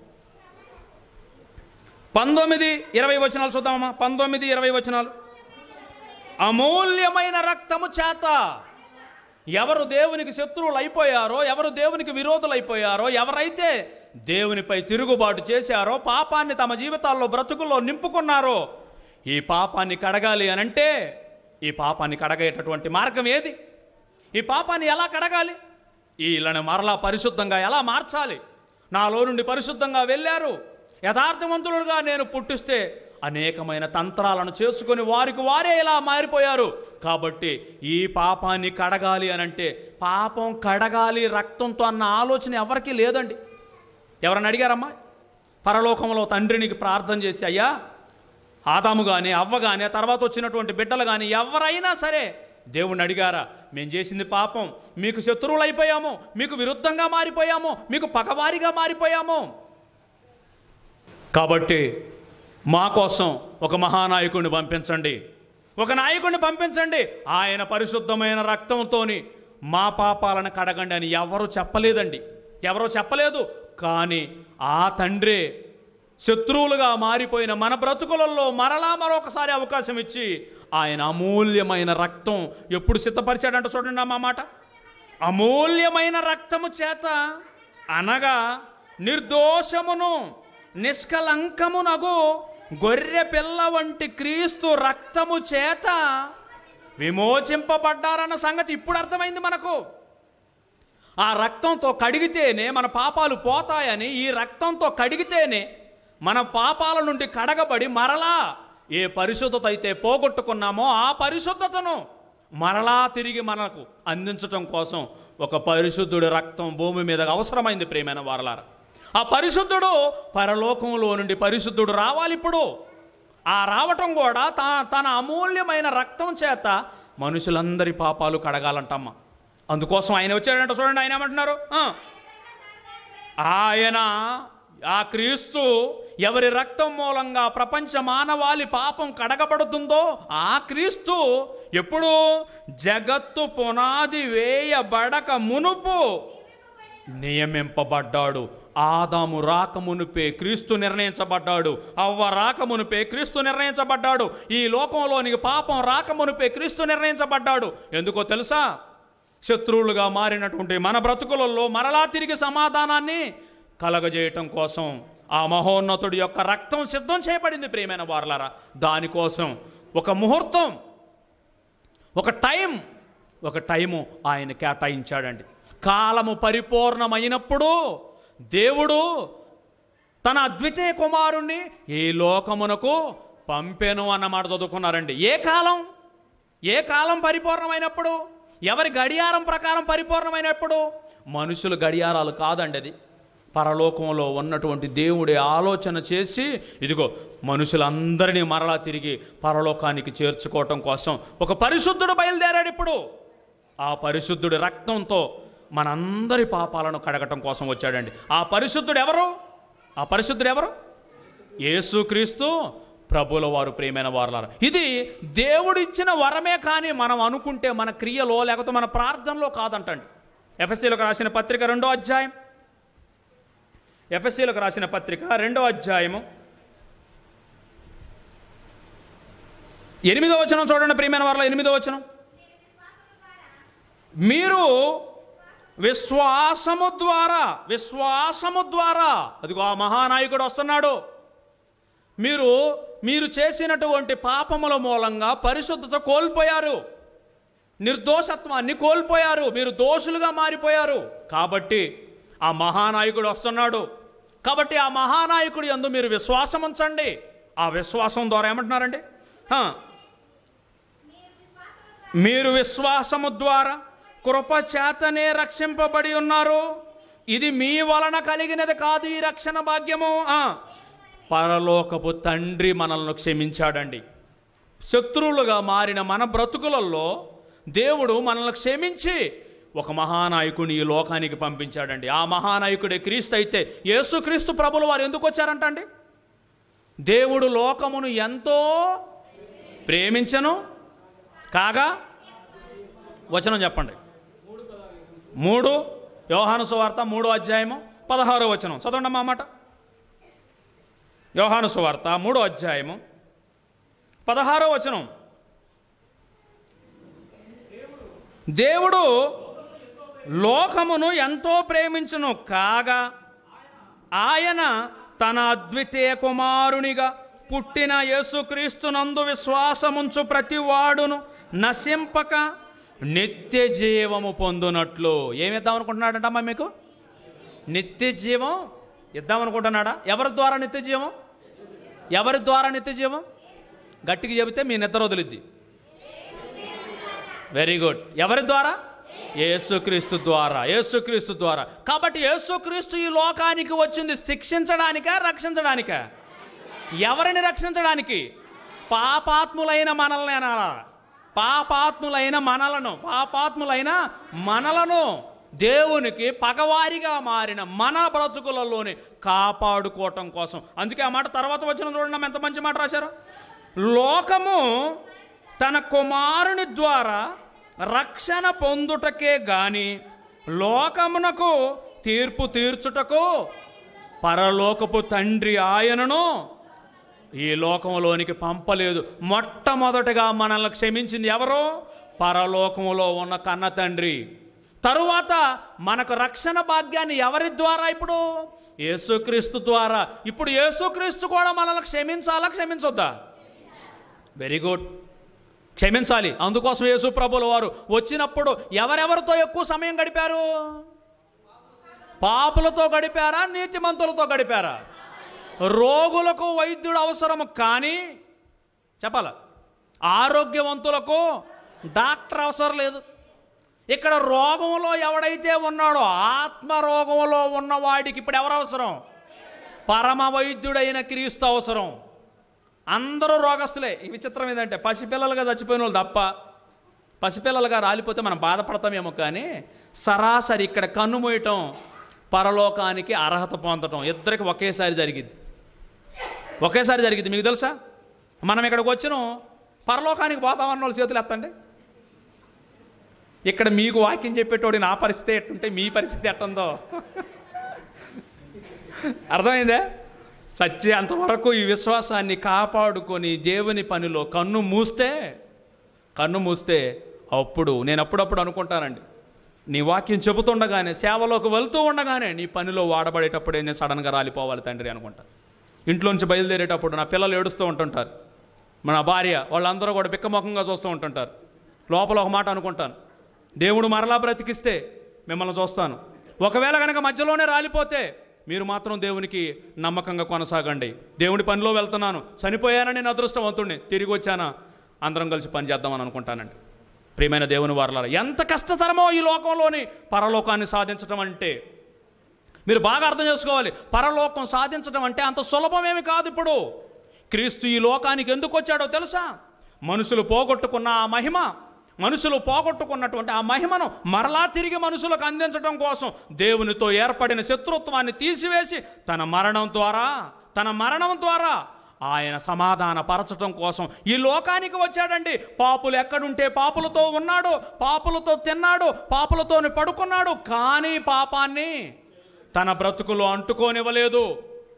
పంతొమ్మిది ఇరవై వచనాలు చూద్దామమ్మా పంతొమ్మిది ఇరవై వచనాలు అమూల్యమైన రక్తము చేత ఎవరు దేవునికి శత్రువులు అయిపోయారో ఎవరు దేవునికి విరోధులు అయిపోయారో ఎవరైతే దేవునిపై తిరుగుబాటు చేశారో పాపాన్ని తమ జీవితాల్లో బ్రతుకుల్లో నింపుకున్నారో ఈ పాపాన్ని కడగాలి అనంటే ఈ పాపాన్ని కడగేటటువంటి మార్గం ఏది ఈ పాపాన్ని ఎలా కడగాలి వీళ్ళని మరలా పరిశుద్ధంగా ఎలా మార్చాలి నాలో నుండి పరిశుద్ధంగా వెళ్ళారు యథార్థవంతులుగా నేను పుట్టిస్తే అనేకమైన తంత్రాలను చేసుకొని వారికి వారే ఇలా మారిపోయారు కాబట్టి ఈ పాపాన్ని కడగాలి అనంటే పాపం కడగాలి రక్తంతో అన్న ఆలోచన ఎవరికీ లేదండి ఎవరన్నా అడిగారమ్మా పరలోకంలో తండ్రినికి ప్రార్థన చేసి అయ్యా ఆదాము కానీ అవ్వ కానీ తర్వాత వచ్చినటువంటి బిడ్డలు కానీ ఎవరైనా సరే దేవుణ్ణి అడిగారా మేము చేసింది పాపం మీకు శత్రువులు అయిపోయాము మీకు విరుద్ధంగా మారిపోయాము మీకు పగవారిగా మారిపోయాము కాబట్టి మా కోసం ఒక మహానాయకుడిని పంపించండి ఒక నాయకుడిని పంపించండి ఆయన పరిశుద్ధమైన రక్తంతోని మా పాపాలను కడగండి అని ఎవరు చెప్పలేదండి ఎవరో చెప్పలేదు కానీ ఆ తండ్రే శత్రువులుగా మారిపోయిన మన బ్రతుకులలో మరలా మరొకసారి అవకాశం ఇచ్చి ఆయన అమూల్యమైన రక్తం ఎప్పుడు సిద్ధపరిచాడంట చూడండి అమ్మా మాట అమూల్యమైన రక్తము చేత అనగా నిర్దోషమును నిష్కలంకమునగు గొర్రె పిల్ల వంటి క్రీస్తు రక్తము చేత విమోచింపబడ్డారన్న సంగతి ఇప్పుడు అర్థమైంది మనకు ఆ రక్తంతో కడిగితేనే మన పాపాలు పోతాయని ఈ రక్తంతో కడిగితేనే మన పాపాల నుండి కడగబడి మరలా ఏ పరిశుద్ధత అయితే పోగొట్టుకున్నామో ఆ పరిశుద్ధతను మరలా తిరిగి మనకు అందించటం కోసం ఒక పరిశుద్ధుడి రక్తం భూమి మీద అవసరమైంది ప్రేమైన వారలారా ఆ పరిశుద్ధుడు పరలోకంలో నుండి పరిశుద్ధుడు రావాలి ఇప్పుడు ఆ రావటం కూడా తా తన అమూల్యమైన రక్తం చేత మనుషులందరి పాపాలు కడగాలంటమ్మా అందుకోసం ఆయన వచ్చాడంట చూడండి ఆయన ఏమంటున్నారు ఆ. ఆయన ఆ క్రీస్తు ఎవరి రక్తం మూలంగా ప్రపంచ మానవాళి పాపం కడగబడుతుందో ఆ క్రీస్తు ఎప్పుడు జగత్తు పునాది వేయబడక మునుపు నియమింపబడ్డాడు ఆదాము రాకమునుపే క్రీస్తు నిర్ణయించబడ్డాడు అవ్వ రాకమునుపే క్రీస్తు నిర్ణయించబడ్డాడు ఈ లోకంలోనికి పాపం రాకమునుపే క్రీస్తు నిర్ణయించబడ్డాడు ఎందుకో తెలుసా శత్రువులుగా మారినటువంటి మన బ్రతుకులలో మరలా తిరిగి సమాధానాన్ని కలగజేయటం కోసం ఆ మహోన్నతుడి యొక్క రక్తం సిద్ధం చేయబడింది ప్రియమైన వారలారా దానికోసం ఒక ముహూర్తం ఒక టైం ఒక టైము ఆయన కేటాయించాడండి కాలము పరిపూర్ణమైనప్పుడు దేవుడు తన అద్వితీయ కుమారుణ్ణి ఈ లోకమునకు పంపెను అన్నమాట చదువుకున్నారండి ఏ కాలం ఏ కాలం పరిపూర్ణమైనప్పుడు ఎవరి గడియారం ప్రకారం పరిపూర్ణమైనప్పుడు మనుషుల గడియారాలు కాదండి అది పరలోకంలో ఉన్నటువంటి దేవుడి ఆలోచన చేసి ఇదిగో మనుషులందరినీ మరలా తిరిగి పరలోకానికి చేర్చుకోవటం కోసం ఒక పరిశుద్ధుడు బయలుదేరాడు ఇప్పుడు ఆ పరిశుద్ధుడి రక్తంతో మనందరి పాపాలను కడగటం కోసం వచ్చాడండి ఆ పరిశుద్ధుడు ఎవరు ఆ పరిశుద్ధుడు ఎవరు యేసుక్రీస్తు ప్రభుల వారు ప్రేమైన వారలారా ఇది దేవుడిచ్చిన వరమే కానీ మనం అనుకుంటే మన క్రియలో లేకపోతే మన ప్రార్థనలో కాదంటండి ఎఫ్ఎస్సీలకు రాసిన పత్రిక రెండో అధ్యాయం ఎఫ్ఎస్సీలకు రాసిన పత్రిక రెండో అధ్యాయము ఎనిమిదో వచనం చూడండి ప్రియమైన వారిలో ఎనిమిదో వచనం మీరు విశ్వాసము ద్వారా విశ్వాసము ద్వారా అదిగో ఆ మహానాయకుడు వస్తున్నాడు మీరు మీరు చేసినటువంటి పాపముల మూలంగా పరిశుద్ధత కోల్పోయారు నిర్దోషత్వాన్ని కోల్పోయారు మీరు దోషులుగా మారిపోయారు కాబట్టి ఆ మహానాయకుడు వస్తున్నాడు కాబట్టి ఆ మహానాయకుడు యందు మీరు విశ్వాసం ఉంచండి ఆ విశ్వాసం ద్వారా ఏమంటున్నారండి హా. మీరు విశ్వాసము ద్వారా కృప చేతనే రక్షింపబడి ఉన్నారు ఇది మీ వలన కలిగినది కాదు ఈ రక్షణ భాగ్యము ఆ. పరలోకపు తండ్రి మనల్ని క్షమించాడండి శత్రువులుగా మారిన మన బ్రతుకులలో దేవుడు మనల్ని క్షమించి ఒక మహానాయకుని ఈ లోకానికి పంపించాడండి ఆ మహానాయకుడే క్రీస్తు అయితే యేసుక్రీస్తు ప్రభులు వారు ఎందుకు వచ్చారంట అండి దేవుడు లోకమును ఎంతో ప్రేమించను కాగా వచనం చెప్పండి మూడు యోహాను సువార్త మూడో అధ్యాయము పదహారో వచనం చదవండి అమ్మా మాట యోహాను సువార్త మూడో అధ్యాయము పదహారో వచనం దేవుడు లోకమును ఎంతో ప్రేమించును కాగా ఆయన తన అద్వితీయ కుమారునిగా పుట్టిన యేసుక్రీస్తునందు విశ్వాసముంచు ప్రతి వాడును నశింపక నిత్య జీవము పొందునట్లు ఏమి ఇద్దాం అనుకుంటున్నాడంటమ్మా మీకు నిత్య జీవం ఇద్దాం అనుకుంటున్నాడా ఎవరి ద్వారా నిత్య జీవం ఎవరి ద్వారా నిత్య జీవం గట్టిగా చెబితే మీ నిద్ర వదిలిద్ది వెరీ గుడ్ ఎవరి ద్వారా యేసుక్రీస్తు ద్వారా యేసుక్రీస్తు ద్వారా కాబట్టి యేసుక్రీస్తు ఈ లోకానికి వచ్చింది శిక్షించడానికా రక్షించడానికా ఎవరిని రక్షించడానికి పాపాత్ములైన మనల్ని అనాలా పాపాత్ములైన మనలను పాపాత్ములైన మనలను దేవునికి పగవారిగా మారిన మన బ్రతుకులలోని కాపాడుకోవటం కోసం అందుకే ఆ మాట తర్వాత వచ్చిన చూడండి అమ్మ ఎంత మంచి మాట రాశారు లోకము తన కుమారుని ద్వారా రక్షణ పొందుటకే గాని లోకమునకు తీర్పు తీర్చుటకు పరలోకపు తండ్రి ఆయనను ఈ లోకంలోనికి పంపలేదు మొట్టమొదటగా మనల్ని క్షమించింది ఎవరు పరలోకములో ఉన్న కన్న తండ్రి తరువాత మనకు రక్షణ భాగ్యాన్ని ఎవరి ద్వారా ఇప్పుడు యేసుక్రీస్తు ద్వారా ఇప్పుడు యేసుక్రీస్తు కూడా మనల్ని క్షమించాలా క్షమించొద్దా వెరీ గుడ్ క్షమించాలి అందుకోసం యేసు ప్రభుల వారు వచ్చినప్పుడు ఎవరెవరితో ఎక్కువ సమయం గడిపారు పాపులతో గడిపారా నీతిమంతులతో గడిపారా రోగులకు వైద్యుడు అవసరము కానీ చెప్పాల ఆరోగ్యవంతులకు డాక్టర్ అవసరం లేదు ఇక్కడ రోగంలో ఎవడైతే ఉన్నాడో ఆత్మ రోగంలో ఉన్నవాడికి ఇప్పుడు ఎవరు అవసరం పరమ వైద్యుడైన క్రీస్తు అవసరం అందరూ రోగస్తులే ఈ విచిత్రం ఏంటంటే పసిపిల్లలుగా చచ్చిపోయిన వాళ్ళు తప్ప పసిపిల్లలుగా రాలిపోతే మనం బాధపడతామేమో కానీ సరాసరి ఇక్కడ కన్ను మూయటం పరలోకానికి అర్హత పొందటం ఇద్దరికి ఒకేసారి జరిగింది ఒకేసారి జరిగింది మీకు తెలుసా మనం ఇక్కడికి వచ్చినాం పరలోకానికి పోతామన్న వాళ్ళు చేతులు ఎత్తండి ఇక్కడ మీకు వాక్యం చెప్పేటోడి నా పరిస్థితి ఎట్టుంటే మీ పరిస్థితి ఎట్టుందో అర్థమైందే సత్య అంతవరకు ఈ విశ్వాసాన్ని కాపాడుకొని దేవుని పనిలో కన్ను మూస్తే కన్ను మూస్తే అప్పుడు నేను అప్పుడప్పుడు అనుకుంటానండి నీ వాక్యం చెబుతుండగానే సేవలోకి వెళ్తూ ఉండగానే నీ పనిలో వాడబడేటప్పుడే నేను సడన్గా రాలిపోవాలి తండ్రి అనుకుంటా ఇంట్లోంచి బయలుదేరేటప్పుడు నా పిల్లలు ఏడుస్తూ ఉంటుంటారు మన భార్య వాళ్ళందరూ కూడా బిక్కముఖంగా చూస్తూ ఉంటుంటారు లోపల ఒక మాట అనుకుంటాను దేవుడు మరలా బ్రతికిస్తే మిమ్మల్ని చూస్తాను ఒకవేళ కనుక మధ్యలోనే రాలిపోతే మీరు మాత్రం దేవునికి నమ్మకంగా కొనసాగండి దేవుడి పనిలో వెళ్తున్నాను చనిపోయానని నేను అదృష్టవంతుడిని తిరిగి వచ్చానా అందరం కలిసి పని చేద్దామని అనుకుంటానండి ప్రియమైన దేవుని వారలారా ఎంత కష్టతరమో ఈ లోకంలోని పరలోకాన్ని సాధించడం అంటే మీరు బాగా అర్థం చేసుకోవాలి పరలోకం సాధించడం అంటే అంత సులభమేమి కాదు ఇప్పుడు క్రీస్తు ఈ లోకానికి ఎందుకు వచ్చాడో తెలుసా మనుషులు పోగొట్టుకున్న ఆ మహిమ మనుషులు పోగొట్టుకున్నటువంటి ఆ మహిమను మరలా తిరిగి మనుషులకు అందించడం కోసం దేవునితో ఏర్పడిన శత్రుత్వాన్ని తీసివేసి తన మరణం ద్వారా తన మరణం ద్వారా ఆయన సమాధాన పరచటం కోసం ఈ లోకానికి వచ్చాడండి పాపులు ఎక్కడుంటే పాపులతో ఉన్నాడు పాపులతో తిన్నాడు పాపులతో పడుకున్నాడు కానీ పాపాన్ని తన బ్రతుకులో అంటుకోనివ్వలేదు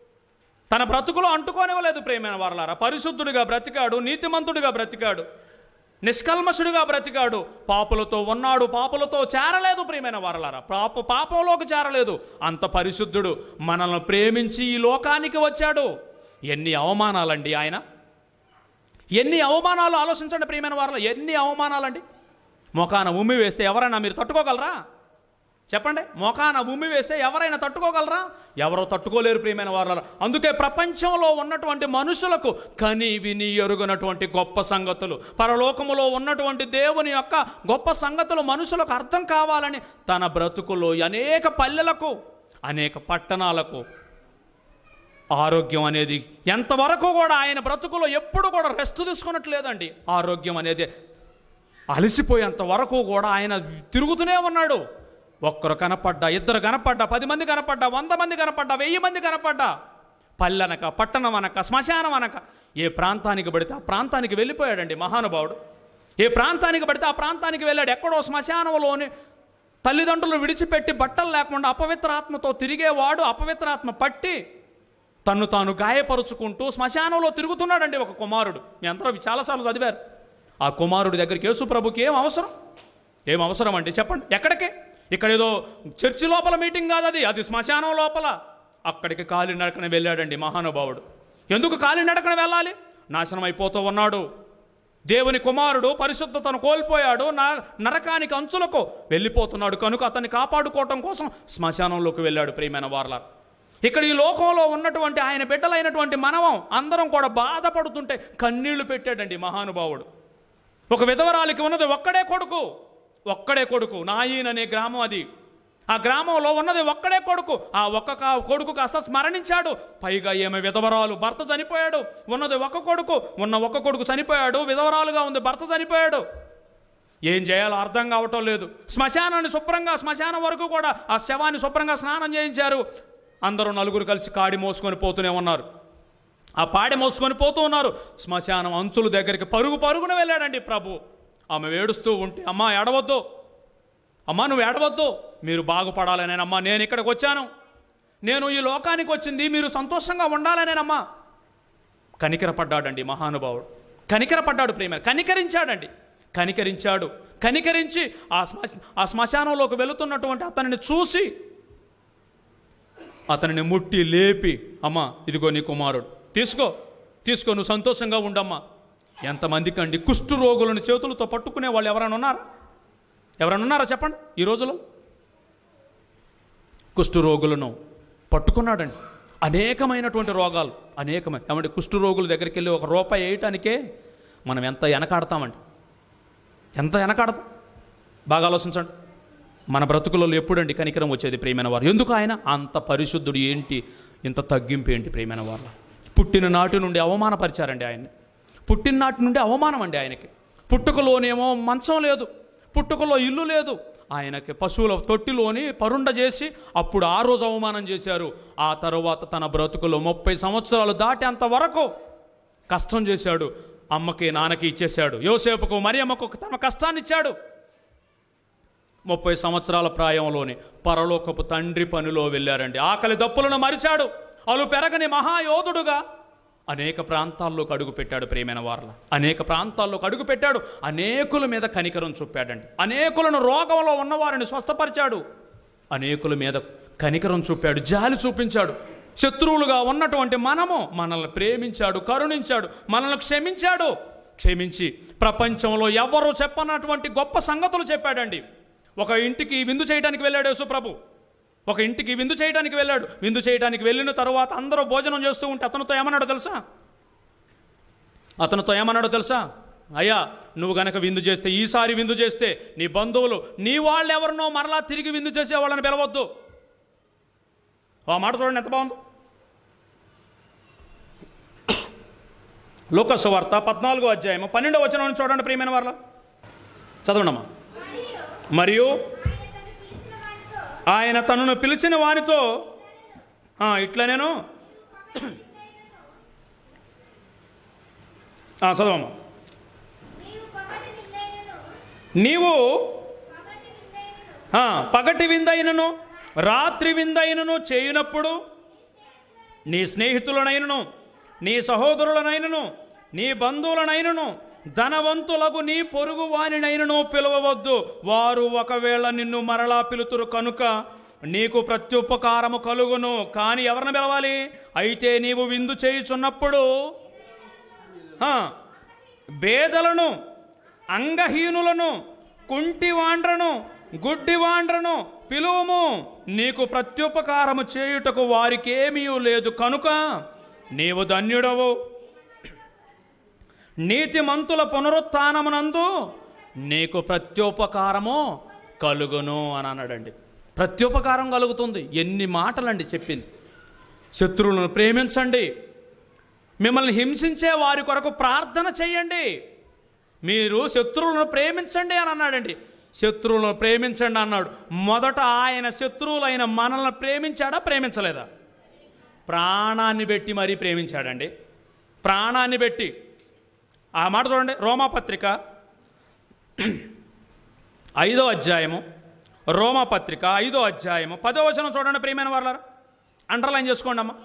తన బ్రతుకులో అంటుకోనివ్వలేదు ప్రేమైన వారలారా పరిశుద్ధుడిగా బ్రతికాడు నీతిమంతుడిగా బ్రతికాడు నిష్కల్మషుడిగా బ్రతికాడు పాపులతో ఉన్నాడు పాపులతో చేరలేదు ప్రియమైన వారలారా పాప పాపంలోకి చేరలేదు అంత పరిశుద్ధుడు మనల్ని ప్రేమించి ఈ లోకానికి వచ్చాడు ఎన్ని అవమానాలండి ఆయన ఎన్ని అవమానాలు ఆలోచించండి ప్రియమైన వారిలో ఎన్ని అవమానాలండి మొఖాన ఉమ్మి వేస్తే ఎవరైనా మీరు తట్టుకోగలరా చెప్పండి మోకాన భూమి వేస్తే ఎవరైనా తట్టుకోగలరా ఎవరో తట్టుకోలేరు ప్రియమైన వారు అందుకే ప్రపంచంలో ఉన్నటువంటి మనుషులకు కని విని ఎరుగనటువంటి గొప్ప సంగతులు పరలోకములో ఉన్నటువంటి దేవుని యొక్క గొప్ప సంగతులు మనుషులకు అర్థం కావాలని తన బ్రతుకులో అనేక పల్లెలకు అనేక పట్టణాలకు ఆరోగ్యం అనేది ఎంతవరకు కూడా ఆయన బ్రతుకులో ఎప్పుడు కూడా రెస్ట్ తీసుకున్నట్లేదండి ఆరోగ్యం అనేది అలసిపోయేంత వరకు కూడా ఆయన తిరుగుతూనే ఉన్నాడు ఒక్కరు కనపడ్డా ఇద్దరు కనపడ్డా పది మంది కనపడ్డా వంద మంది కనపడ్డా వెయ్యి మంది కనపడ్డా పల్లెనక పట్టణం అనక శ్మశానం అనక ఏ ప్రాంతానికి పడితే ఆ ప్రాంతానికి వెళ్ళిపోయాడండి మహానుభావుడు ఏ ప్రాంతానికి పడితే ఆ ప్రాంతానికి వెళ్ళాడు ఎక్కడో శ్మశానంలోని తల్లిదండ్రులు విడిచిపెట్టి బట్టలు లేకుండా అపవిత్ర ఆత్మతో తిరిగేవాడు అపవిత్ర ఆత్మ పట్టి తన్ను తాను గాయపరుచుకుంటూ శ్మశానంలో తిరుగుతున్నాడండి ఒక కుమారుడు మీ అందరూ అవి చాలాసార్లు చదివారు ఆ కుమారుడి దగ్గరికి యేసు ప్రభుకి ఏం అవసరం ఏం అవసరం అండి చెప్పండి ఎక్కడికి ఇక్కడ ఏదో చర్చి లోపల మీటింగ్ కాదు అది అది శ్మశానం లోపల అక్కడికి కాలినడకన వెళ్ళాడండి మహానుభావుడు ఎందుకు కాలినడకన వెళ్ళాలి నాశనం అయిపోతూ ఉన్నాడు దేవుని కుమారుడు పరిశుద్ధతను కోల్పోయాడు నా నరకానికి అంచులకు వెళ్ళిపోతున్నాడు కనుక అతన్ని కాపాడుకోవటం కోసం శ్మశానంలోకి వెళ్ళాడు ప్రియమైన వార్ల ఇక్కడ ఈ లోకంలో ఉన్నటువంటి ఆయన బిడ్డలైనటువంటి మనవం అందరం కూడా బాధపడుతుంటే కన్నీళ్లు పెట్టాడండి మహానుభావుడు ఒక విధవరాలికి ఉన్నది ఒక్కడే కొడుకు ఒక్కడే కొడుకు నాయీన్ అనే గ్రామం అది ఆ గ్రామంలో ఉన్నది ఒక్కడే కొడుకు ఆ ఒక్క కా- కొడుకు కాస్త మరణించాడు పైగా ఏమి విధవరాలు భర్త చనిపోయాడు ఉన్నది ఒక్క కొడుకు ఉన్న ఒక్క కొడుకు చనిపోయాడు విధవరాలుగా ఉంది భర్త చనిపోయాడు ఏం చేయాలో అర్థం కావటం లేదు శ్మశానాన్ని శుభ్రంగా శ్మశానం వరకు కూడా ఆ శవాన్ని శుభ్రంగా స్నానం చేయించారు అందరూ నలుగురు కలిసి కాడి మోసుకొని పోతూనే ఉన్నారు ఆ పాడి మోసుకొని పోతూ ఉన్నారు శ్మశానం అంచుల దగ్గరికి పరుగు పరుగున వెళ్ళాడండి ప్రభు ఆమె ఏడుస్తూ ఉంటే అమ్మా ఏడవద్దు అమ్మా నువ్వు ఏడవద్దు మీరు బాగుపడాలనేనమ్మా నేను ఇక్కడికి వచ్చాను నేను ఈ లోకానికి వచ్చింది మీరు సంతోషంగా ఉండాలనేనమ్మా కనికరపడ్డాడండి మహానుభావుడు కనికరపడ్డాడు ప్రేమ కనికరించాడండి కనికరించాడు కనికరించి ఆ శ్మ ఆ శ్మశానంలోకి వెళుతున్నటువంటి అతనిని చూసి అతనిని ముట్టి లేపి అమ్మా ఇదిగో నీ కుమారుడు తీసుకో తీసుకో నువ్వు సంతోషంగా ఉండమ్మా ఎంతమందికి అండి కుష్టు రోగులను చేతులతో పట్టుకునే వాళ్ళు ఎవరైనా ఉన్నారా ఎవరైనా ఉన్నారా చెప్పండి ఈ రోజులో కుష్టు రోగులను పట్టుకున్నాడండి అనేకమైనటువంటి రోగాలు అనేకమైన ఏమంటే కుష్టు రోగుల దగ్గరికి వెళ్ళి ఒక రూపాయి వేయటానికే మనం ఎంత వెనకాడతామండి ఎంత వెనకాడతాం బాగా ఆలోచించండి మన బ్రతుకులలో ఎప్పుడండి కనికరం వచ్చేది ప్రియమైన వారు ఎందుకు ఆయన అంత పరిశుద్ధుడు ఏంటి ఇంత తగ్గింపు ఏంటి ప్రియమైన వారు పుట్టిన నాటి నుండి అవమానపరిచారండి ఆయన్ని పుట్టిన నాటి నుండి అవమానం అండి ఆయనకి పుట్టుకలోనేమో మంచం లేదు పుట్టుకలో ఇల్లు లేదు ఆయనకి పశువుల తొట్టిలోని పరుండ చేసి అప్పుడు ఆ రోజు అవమానం చేశారు ఆ తరువాత తన బ్రతుకులో ముప్పై సంవత్సరాలు దాటేంత వరకు కష్టం చేశాడు అమ్మకి నాన్నకి ఇచ్చేశాడు యోసేపుకు మరియమ్మకు తన కష్టాన్ని ఇచ్చాడు ముప్పై సంవత్సరాల ప్రాయంలోనే పరలోకపు తండ్రి పనిలో వెళ్ళారండి ఆకలి దప్పులను మరిచాడు అలు పెరగని మహాయోధుడుగా అనేక ప్రాంతాల్లోకి అడుగు పెట్టాడు ప్రేమైన వారల అనేక ప్రాంతాల్లోకి అడుగు పెట్టాడు అనేకుల మీద కనికరం చూపాడండి అనేకులను రోగంలో ఉన్నవారిని స్వస్థపరిచాడు అనేకుల మీద కనికరం చూపాడు జాలి చూపించాడు శత్రువులుగా ఉన్నటువంటి మనము మనల్ని ప్రేమించాడు కరుణించాడు మనల్ని క్షమించాడు క్షమించి ప్రపంచంలో ఎవరు చెప్పనటువంటి గొప్ప సంగతులు చెప్పాడండి ఒక ఇంటికి విందు చేయడానికి వెళ్ళాడు యేసుప్రభు ఒక ఇంటికి విందు చేయడానికి వెళ్ళాడు విందు చేయడానికి వెళ్ళిన తరువాత అందరూ భోజనం చేస్తూ ఉంటే అతనితో ఏమన్నాడో తెలుసా అతనితో ఏమన్నాడో తెలుసా అయ్యా నువ్వు గనక విందు చేస్తే ఈసారి విందు చేస్తే నీ బంధువులు నీ వాళ్ళు ఎవరినో మరలా తిరిగి విందు చేసే వాళ్ళని పిలవద్దు ఆ మాట చూడండి ఎంత బాగుందో లోకసు వార్త పద్నాలుగో అధ్యాయము పన్నెండో వచనం చూడండి ప్రియమైన వాళ్ళ చదవండమ్మా మరియు ఆయన తనను పిలిచిన వారితో "ఆ, ఇట్లా నేను ఆ, చదవమ్మా నీవు ఆ, పగటి విందైనను రాత్రి విందైనను చేయునప్పుడు నీ స్నేహితులనైనను నీ సహోదరులనైనను నీ బంధువులనైనను ధనవంతులకు నీ పొరుగు వానినైనను పిలవవద్దు వారు ఒకవేళ నిన్ను మరలా పిలుతురు కనుక నీకు ప్రత్యుపకారము కలుగును కానీ ఎవరిని పిలవాలి అయితే నీవు విందు చేయుచున్నప్పుడు ఆ, బేదలను అంగహీనులను కుంటివాండ్రను గుడ్డివాండ్రను పిలువము నీకు ప్రత్యుపకారము చేయుటకు వారికేమీ లేదు కనుక నీవు ధన్యుడవు నీతిమంతుల పునరుత్నమునందు నీకు ప్రత్యుపకారము కలుగును అని అన్నాడండి ప్రత్యుపకారం కలుగుతుంది ఎన్ని మాటలండి చెప్పింది శత్రువులను ప్రేమించండి మిమ్మల్ని హింసించే వారి కొరకు ప్రార్థన చేయండి మీరు శత్రువులను ప్రేమించండి అని అన్నాడండి శత్రువులను ప్రేమించండి అన్నాడు మొదట ఆయన శత్రువులైన మనల్ని ప్రేమించాడా ప్రేమించలేదా ప్రాణాన్ని పెట్టి మరీ ప్రేమించాడండి ప్రాణాన్ని పెట్టి ఆ మాట చూడండి రోమాపత్రిక ఐదో అధ్యాయము రోమాపత్రిక ఐదో అధ్యాయము పదో వచనం చూడండి ప్రియమైన వాళ్ళారా అండర్లైన్ చేసుకోండి అమ్మా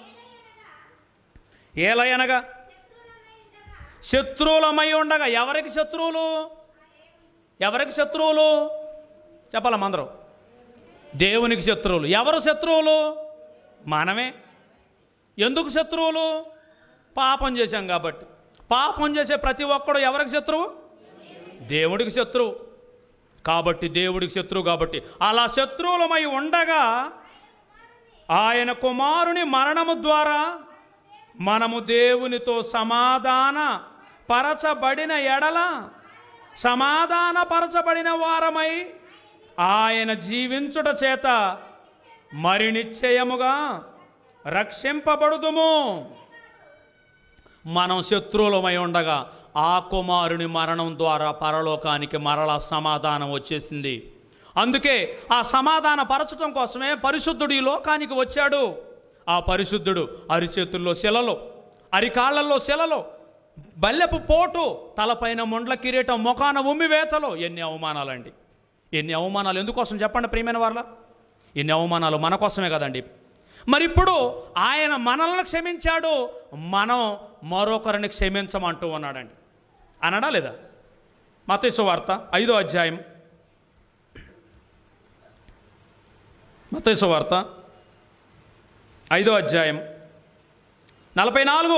ఏలయనగా శత్రువులమై ఉండగా ఎవరికి శత్రువులు ఎవరికి శత్రువులు చెప్పాలమ్మా అందరూ దేవునికి శత్రువులు ఎవరు శత్రువులు మనమే ఎందుకు శత్రువులు పాపం చేశాం కాబట్టి పాపం చేసే ప్రతి ఒక్కడు ఎవరికి శత్రువు దేవుడికి శత్రువు కాబట్టి దేవుడికి శత్రువు కాబట్టి అలా శత్రువులమై ఉండగా ఆయన కుమారుని మరణము ద్వారా మనము దేవునితో సమాధాన పరచబడిన ఎడల సమాధానపరచబడిన వారమై ఆయన జీవించుట చేత మరి నిశ్చయముగా రక్షింపబడుదుము మనం శత్రువులమై ఉండగా ఆ కుమారుని మరణం ద్వారా పరలోకానికి మరలా సమాధానం వచ్చేసింది అందుకే ఆ సమాధాన పరచటం కోసమే పరిశుద్ధుడు ఈ లోకానికి వచ్చాడు ఆ పరిశుద్ధుడు అరిచేతుల్లో శిలలో అరికాళ్లలో శిలలో బల్లెపు పోటు తలపైన ముండ్ల కిరీటం ముఖాన ఉమ్మివేతలో ఎన్ని అవమానాలండి ఎన్ని అవమానాలు ఎందుకోసం చెప్పండి ప్రియమైన వాళ్ళ ఎన్ని అవమానాలు మన కోసమే కదండి మరి ఇప్పుడు ఆయన మనల్ని క్షమించాడు మనం మరొకరిని క్షమించమంటూ ఉన్నాడండి అనడా లేదా మతేసు వార్త ఐదో అధ్యాయం మతేసు వార్త ఐదో అధ్యాయం నలభై నాలుగు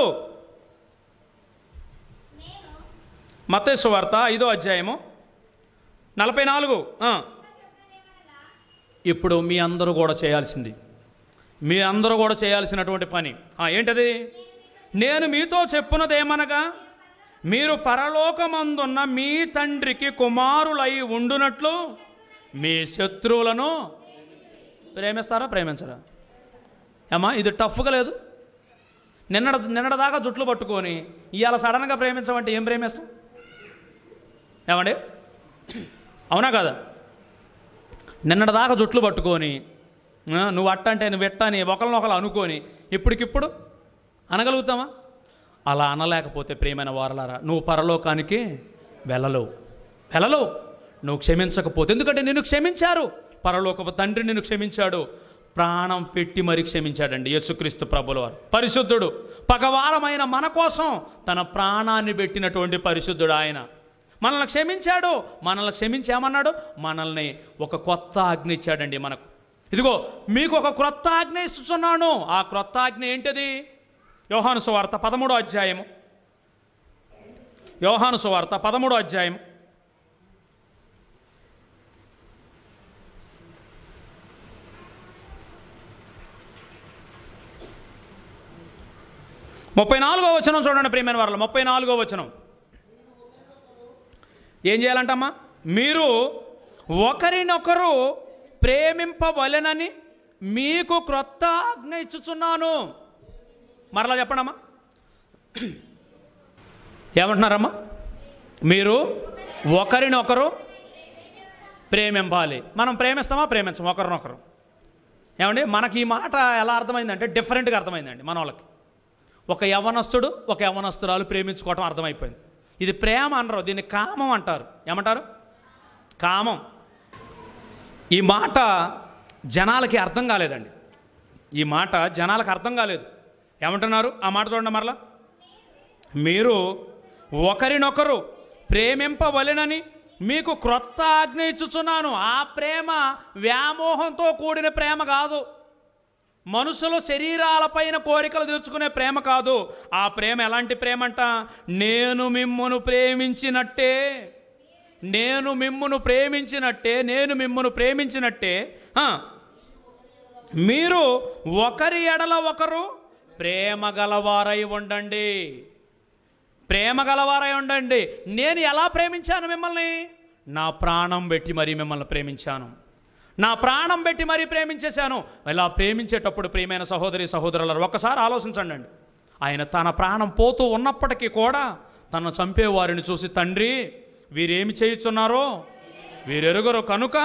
మతేసు వార్త ఐదో అధ్యాయము నలభై నాలుగు ఆ. ఇప్పుడు మీ అందరూ కూడా చేయాల్సింది మీ అందరూ కూడా చేయాల్సినటువంటి పని ఆ, ఏంటది నేను మీతో చెప్పున్నదేమనగా మీరు పరలోకమందున్న మీ తండ్రికి కుమారులై ఉండునట్లు మీ శత్రువులను ప్రేమిస్తారా ప్రేమించరా ఏమా ఇది టఫ్గా లేదు నిన్నడ నిన్నటిదాకా జుట్లు పట్టుకొని ఇవాళ సడన్గా ప్రేమించమంటే ఏం ప్రేమిస్తాం ఏమండి అవునా కదా నిన్నటిదాకా జుట్లు పట్టుకొని ఆ, నువ్వు అట్ట అంటే నువ్వు ఎట్ట అని ఒకరినొకరు అనుకొని ఇప్పటికిప్పుడు అనగలుగుతామా అలా అనలేకపోతే ప్రియమైన వారలారా నువ్వు పరలోకానికి వెళ్ళలేవు వెళ్ళలేవు నువ్వు క్షమించకపోతే ఎందుకంటే నిన్ను క్షమించారు పరలోకపు తండ్రి నిన్ను క్షమించాడు ప్రాణం పెట్టి మరి క్షమించాడండి యేసుక్రీస్తు ప్రభుల వారు పరిశుద్ధుడు పగవారమైన మన కోసం తన ప్రాణాన్ని పెట్టినటువంటి పరిశుద్ధుడు ఆయన మనల్ని క్షమించాడు మనల్ని క్షమించామన్నాడు మనల్ని ఒక కొత్త ఆజ్ఞ ఇచ్చాడండి మనకు ఇదిగో మీకు ఒక క్రొత్త ఆజ్ఞ ఇస్తున్నాను ఆ క్రొత్త ఆజ్ఞ ఏంటిది యోహాను సువార్త పదమూడో అధ్యాయము యోహాను సువార్త పదమూడో అధ్యాయం ముప్పై నాలుగో వచనం చూడండి ప్రియమైన వారు ముప్పై నాలుగో వచనం ఏం చేయాలంటమ్మా మీరు ఒకరినొకరు ప్రేమింపవలెనని మీకు క్రొత్త ఆజ్ఞ ఇచ్చుచున్నాను మరలా చెప్పండమ్మా ఏమంటున్నారమ్మా మీరు ఒకరినొకరు ప్రేమింపాలి మనం ప్రేమిస్తామా ప్రేమించం ఒకరినొకరు ఏమండి మనకి ఈ మాట ఎలా అర్థమైందంటే డిఫరెంట్గా అర్థమైందండి మన వాళ్ళకి ఒక యవనస్తుడు ఒక యవనస్తురాలు ప్రేమించుకోవటం అర్థమైపోయింది ఇది ప్రేమ అనరు దీన్ని కామం అంటారు ఏమంటారు కామం ఈ మాట జనాలకి అర్థం కాలేదండి ఈ మాట జనాలకు అర్థం కాలేదు ఏమంటున్నారు ఆ మాట చూడండి మరలా మీరు ఒకరినొకరు ప్రేమింపవలెనని మీకు క్రొత్త ఆజ్ఞ ఇచ్చుచున్నాను ఆ ప్రేమ వ్యామోహంతో కూడిన ప్రేమ కాదు మనుషుల శరీరాలపైన కోరికలు తీర్చుకునే ప్రేమ కాదు ఆ ప్రేమ ఎలాంటి ప్రేమ అంట నేను మిమ్మును ప్రేమించినట్టే నేను మిమ్మును ప్రేమించినట్టే నేను మిమ్మును ప్రేమించినట్టే ఆ, మీరు ఒకరి ఎడల ఒకరు ప్రేమ గలవారై ఉండండి ప్రేమ గలవారై ఉండండి నేను ఎలా ప్రేమించాను మిమ్మల్ని నా ప్రాణం పెట్టి మరీ మిమ్మల్ని ప్రేమించాను నా ప్రాణం పెట్టి మరీ ప్రేమించేశాను ఇలా ప్రేమించేటప్పుడు ప్రియమైన సహోదరి సహోదరులు ఒక్కసారి ఆలోచించండి అండి ఆయన తన ప్రాణం పోతూ ఉన్నప్పటికీ కూడా తను చంపేవారిని చూసి తండ్రి వీరేమి చేయుచున్నారో వీరెరుగరు కనుక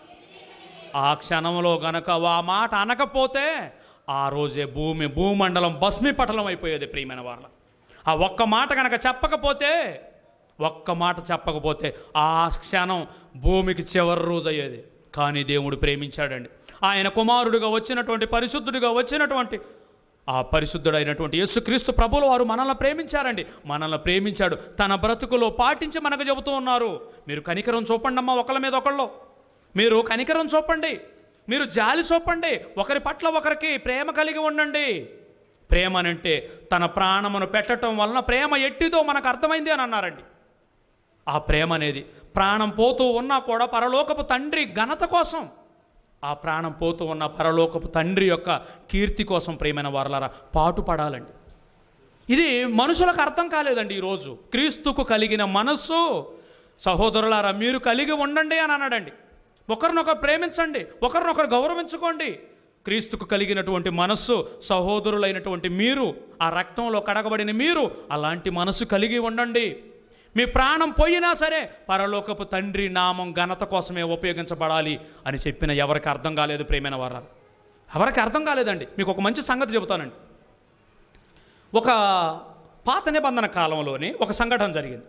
ఆ క్షణంలో గనక ఆ మాట అనకపోతే ఆ రోజే భూమి భూమండలం భస్మీపటలం అయిపోయేది ప్రియమైన వాళ్ళ ఆ ఒక్క మాట కనుక చెప్పకపోతే ఒక్క మాట చెప్పకపోతే ఆ క్షణం భూమికి చివరి రోజు అయ్యేది కానీ దేవుడు ప్రేమించాడండి ఆయన కుమారుడిగా వచ్చినటువంటి పరిశుద్ధుడిగా వచ్చినటువంటి ఆ పరిశుద్ధుడైనటువంటి యేసుక్రీస్తు ప్రభుల వారు మనల్ని ప్రేమించారండి మనల్ని ప్రేమించాడు తన బ్రతుకులో పాటించి మనకు చెబుతూ ఉన్నారు మీరు కనికరం చూపండి అమ్మా ఒకళ్ళ మీద ఒకళ్ళు మీరు కనికరం చూపండి మీరు జాలి చూపండి ఒకరి పట్ల ఒకరికి ప్రేమ కలిగి ఉండండి ప్రేమ అనంటే తన ప్రాణమును పెట్టడం వలన ప్రేమ ఎట్టిదో మనకు అర్థమైంది అని అన్నారండి ఆ ప్రేమ అనేది ప్రాణం పోతూ ఉన్నా కూడా పరలోకపు తండ్రి ఘనత కోసం ఆ ప్రాణం పోతూ ఉన్న పరలోకపు తండ్రి యొక్క కీర్తి కోసం ప్రేమైన వారలారా పాటుపడాలండి ఇది మనుషులకు అర్థం కాలేదండి ఈరోజు క్రీస్తుకు కలిగిన మనస్సు సహోదరులారా మీరు కలిగి ఉండండి అని అన్నాడండి ఒకరినొకరు ప్రేమించండి ఒకరినొకరు గౌరవించుకోండి క్రీస్తుకు కలిగినటువంటి మనస్సు సహోదరులైనటువంటి మీరు ఆ రక్తంలో కడగబడిన మీరు అలాంటి మనస్సు కలిగి ఉండండి మీ ప్రాణం పోయినా సరే పరలోకపు తండ్రి నామం ఘనత కోసమే ఉపయోగించబడాలి అని చెప్పిన ఎవరికి అర్థం కాలేదు ప్రేమైన వారాలు ఎవరికి అర్థం కాలేదండి మీకు ఒక మంచి సంగతి చెబుతానండి ఒక పాత నిబంధన కాలంలోని ఒక సంఘటన జరిగింది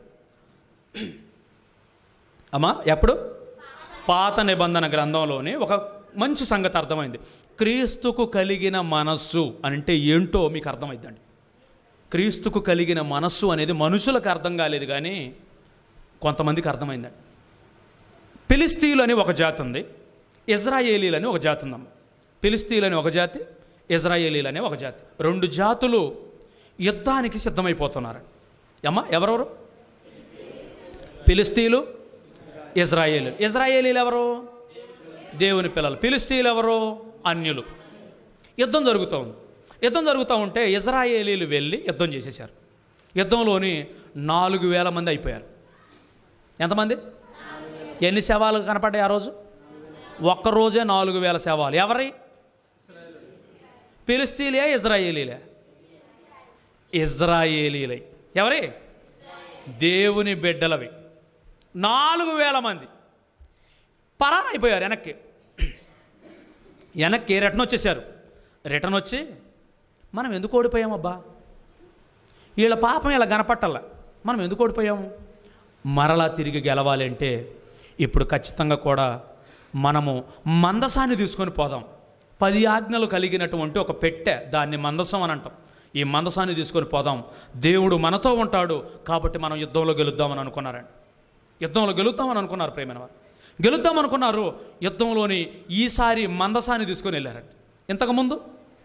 అమ్మా ఎప్పుడు పాత నిబంధన గ్రంథంలోని ఒక మంచి సంగతి అర్థమైంది క్రీస్తుకు కలిగిన మనస్సు అంటే ఏంటో మీకు అర్థమైందండి క్రీస్తుకు కలిగిన మనస్సు అనేది మనుషులకు అర్థం కాలేదు కానీ కొంతమందికి అర్థమైందండి ఫిలిస్తీన్లు అని ఒక జాతి ఉంది ఇజ్రాయేలీలు అని ఒక జాతి ఉందమ్మ ఫిలిస్తీన్లు అని ఒక జాతి ఇజ్రాయేలీలు అని ఒక జాతి రెండు జాతులు యుద్ధానికి సిద్ధమైపోతున్నారు అమ్మ ఎవరెవరు ఫిలిస్తీన్లు ఇజ్రాయేలు ఇజ్రాయేలీలు ఎవరు దేవుని పిల్లలు ఫిలిస్తీన్లు ఎవరు అన్యులు యుద్ధం జరుగుతూ ఉంది యుద్ధం జరుగుతూ ఉంటే ఇజ్రాయేలీలు వెళ్ళి యుద్ధం చేసేశారు యుద్ధంలోని నాలుగు వేల మంది అయిపోయారు ఎంతమంది ఎన్ని శవాలు కనపడ్డాయి ఆ రోజు ఒక్కరోజే నాలుగు వేల శవాలు ఎవరి ఫిలిస్తీన్లే ఇజ్రాయేలీలే ఇజ్రాయేలీలై ఎవరి దేవుని బిడ్డలవి నాలుగు వేల మంది పరారైపోయారు వెనక్కి వెనక్కి రిటర్న్ వచ్చేసారు రిటర్న్ వచ్చి మనం ఎందుకు ఓడిపోయామబ్బా వీళ్ళ పాపం ఇలా కనపట్టాల మనం ఎందుకు ఓడిపోయాము మరలా తిరిగి గెలవాలి అంటే ఇప్పుడు ఖచ్చితంగా కూడా మనము మందసాన్ని తీసుకొని పోదాం పది ఆజ్ఞలు కలిగినటువంటి ఒక పెట్టె దాన్ని మందసం అని అంటాం ఈ మందసాన్ని తీసుకొని పోదాం దేవుడు మనతో ఉంటాడు కాబట్టి మనం యుద్ధంలో గెలుద్దామని అనుకున్నారండి యుద్ధంలో గెలుద్దామని అనుకున్నారు ప్రేమైన వారు గెలుద్దాం అనుకున్నారు యుద్ధంలోని ఈసారి మందసాన్ని తీసుకొని వెళ్ళారండి ఇంతకుముందు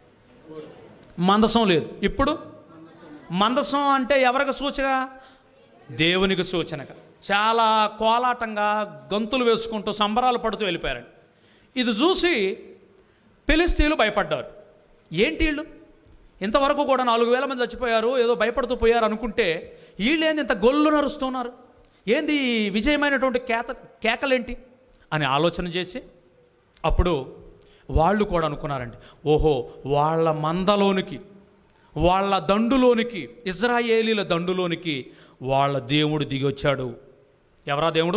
మందసం లేదు ఇప్పుడు మందసం అంటే ఎవరికి సూచక దేవునికి సూచనగా చాలా కోలాటంగా గంతులు వేసుకుంటూ సంబరాలు పడుతూ వెళ్ళిపోయారండి ఇది చూసి ఫిలిస్తీన్లు భయపడ్డారు ఏంటి వీళ్ళు ఇంతవరకు కూడా నాలుగు వేల మంది చచ్చిపోయారు ఏదో భయపడుతూ పోయారు అనుకుంటే వీళ్ళు ఏంది ఇంత గొల్లు నరుస్తున్నారు ఏంది ఈ విజయమైనటువంటి కేత కేకలేంటి అని ఆలోచన చేసి అప్పుడు వాళ్ళు కూడా అనుకున్నారండి ఓహో వాళ్ళ మందలోనికి వాళ్ళ దండులోనికి ఇజ్రాయేలీల దండులోనికి వాళ్ళ దేవుడు దిగి వచ్చాడు ఎవరా దేవుడు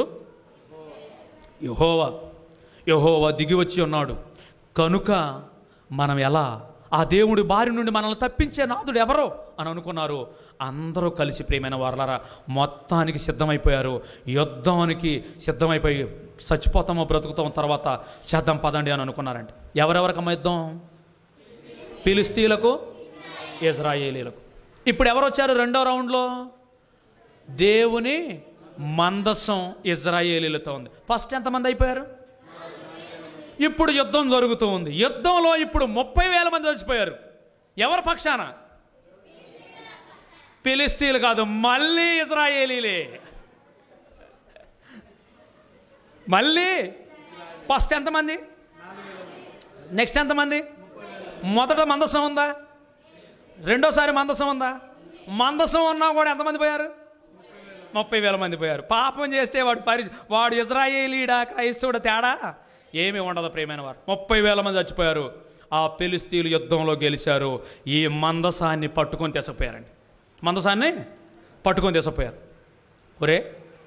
యహోవా యహోవా దిగి వచ్చి ఉన్నాడు కనుక మనం ఎలా ఆ దేవుడి బారి నుండి మనల్ని తప్పించే నాదుడు ఎవరో అని అనుకున్నారు అందరూ కలిసి ప్రేమైన వారలారా మొత్తానికి సిద్ధమైపోయారు యుద్ధానికి సిద్ధమైపోయి చచ్చిపోతామో బ్రతుకుతాం తర్వాత చేద్దాం పదండి అని అనుకున్నారంట ఎవరెవరికమ్మ యుద్ధం ఫిలిస్తీన్లకు ఇజ్రాయేలీలకు ఇప్పుడు ఎవరు వచ్చారు రెండో రౌండ్లో దేవుని మందసం ఇజ్రాయేలీలతో ఉంది ఫస్ట్ ఎంతమంది అయిపోయారు ఇప్పుడు యుద్ధం జరుగుతూ ఉంది యుద్ధంలో ఇప్పుడు ముప్పై వేల మంది చచ్చిపోయారు ఎవరి పక్షాన ఫిలిస్తీన్లు కాదు మళ్ళీ ఇజ్రాయేలీలే మళ్ళీ ఫస్ట్ ఎంతమంది నెక్స్ట్ ఎంతమంది మొదట మందసం ఉందా రెండోసారి మందసం ఉందా మందసం ఉన్నా కూడా ఎంతమంది పోయారు ముప్పై వేల మంది పోయారు పాపం చేస్తే వాడు పరి వాడు ఇజ్రాయేలీడా క్రైస్తవుడా తేడా ఏమీ ఉండదు ప్రేమైన వారు ముప్పై వేల మంది చచ్చిపోయారు ఆ పెలిస్తీలు యుద్ధంలో గెలిచారు ఈ మందసాన్ని పట్టుకొని తెసపోయారండి మందసాన్ని పట్టుకొని తెసపోయారు ఒరే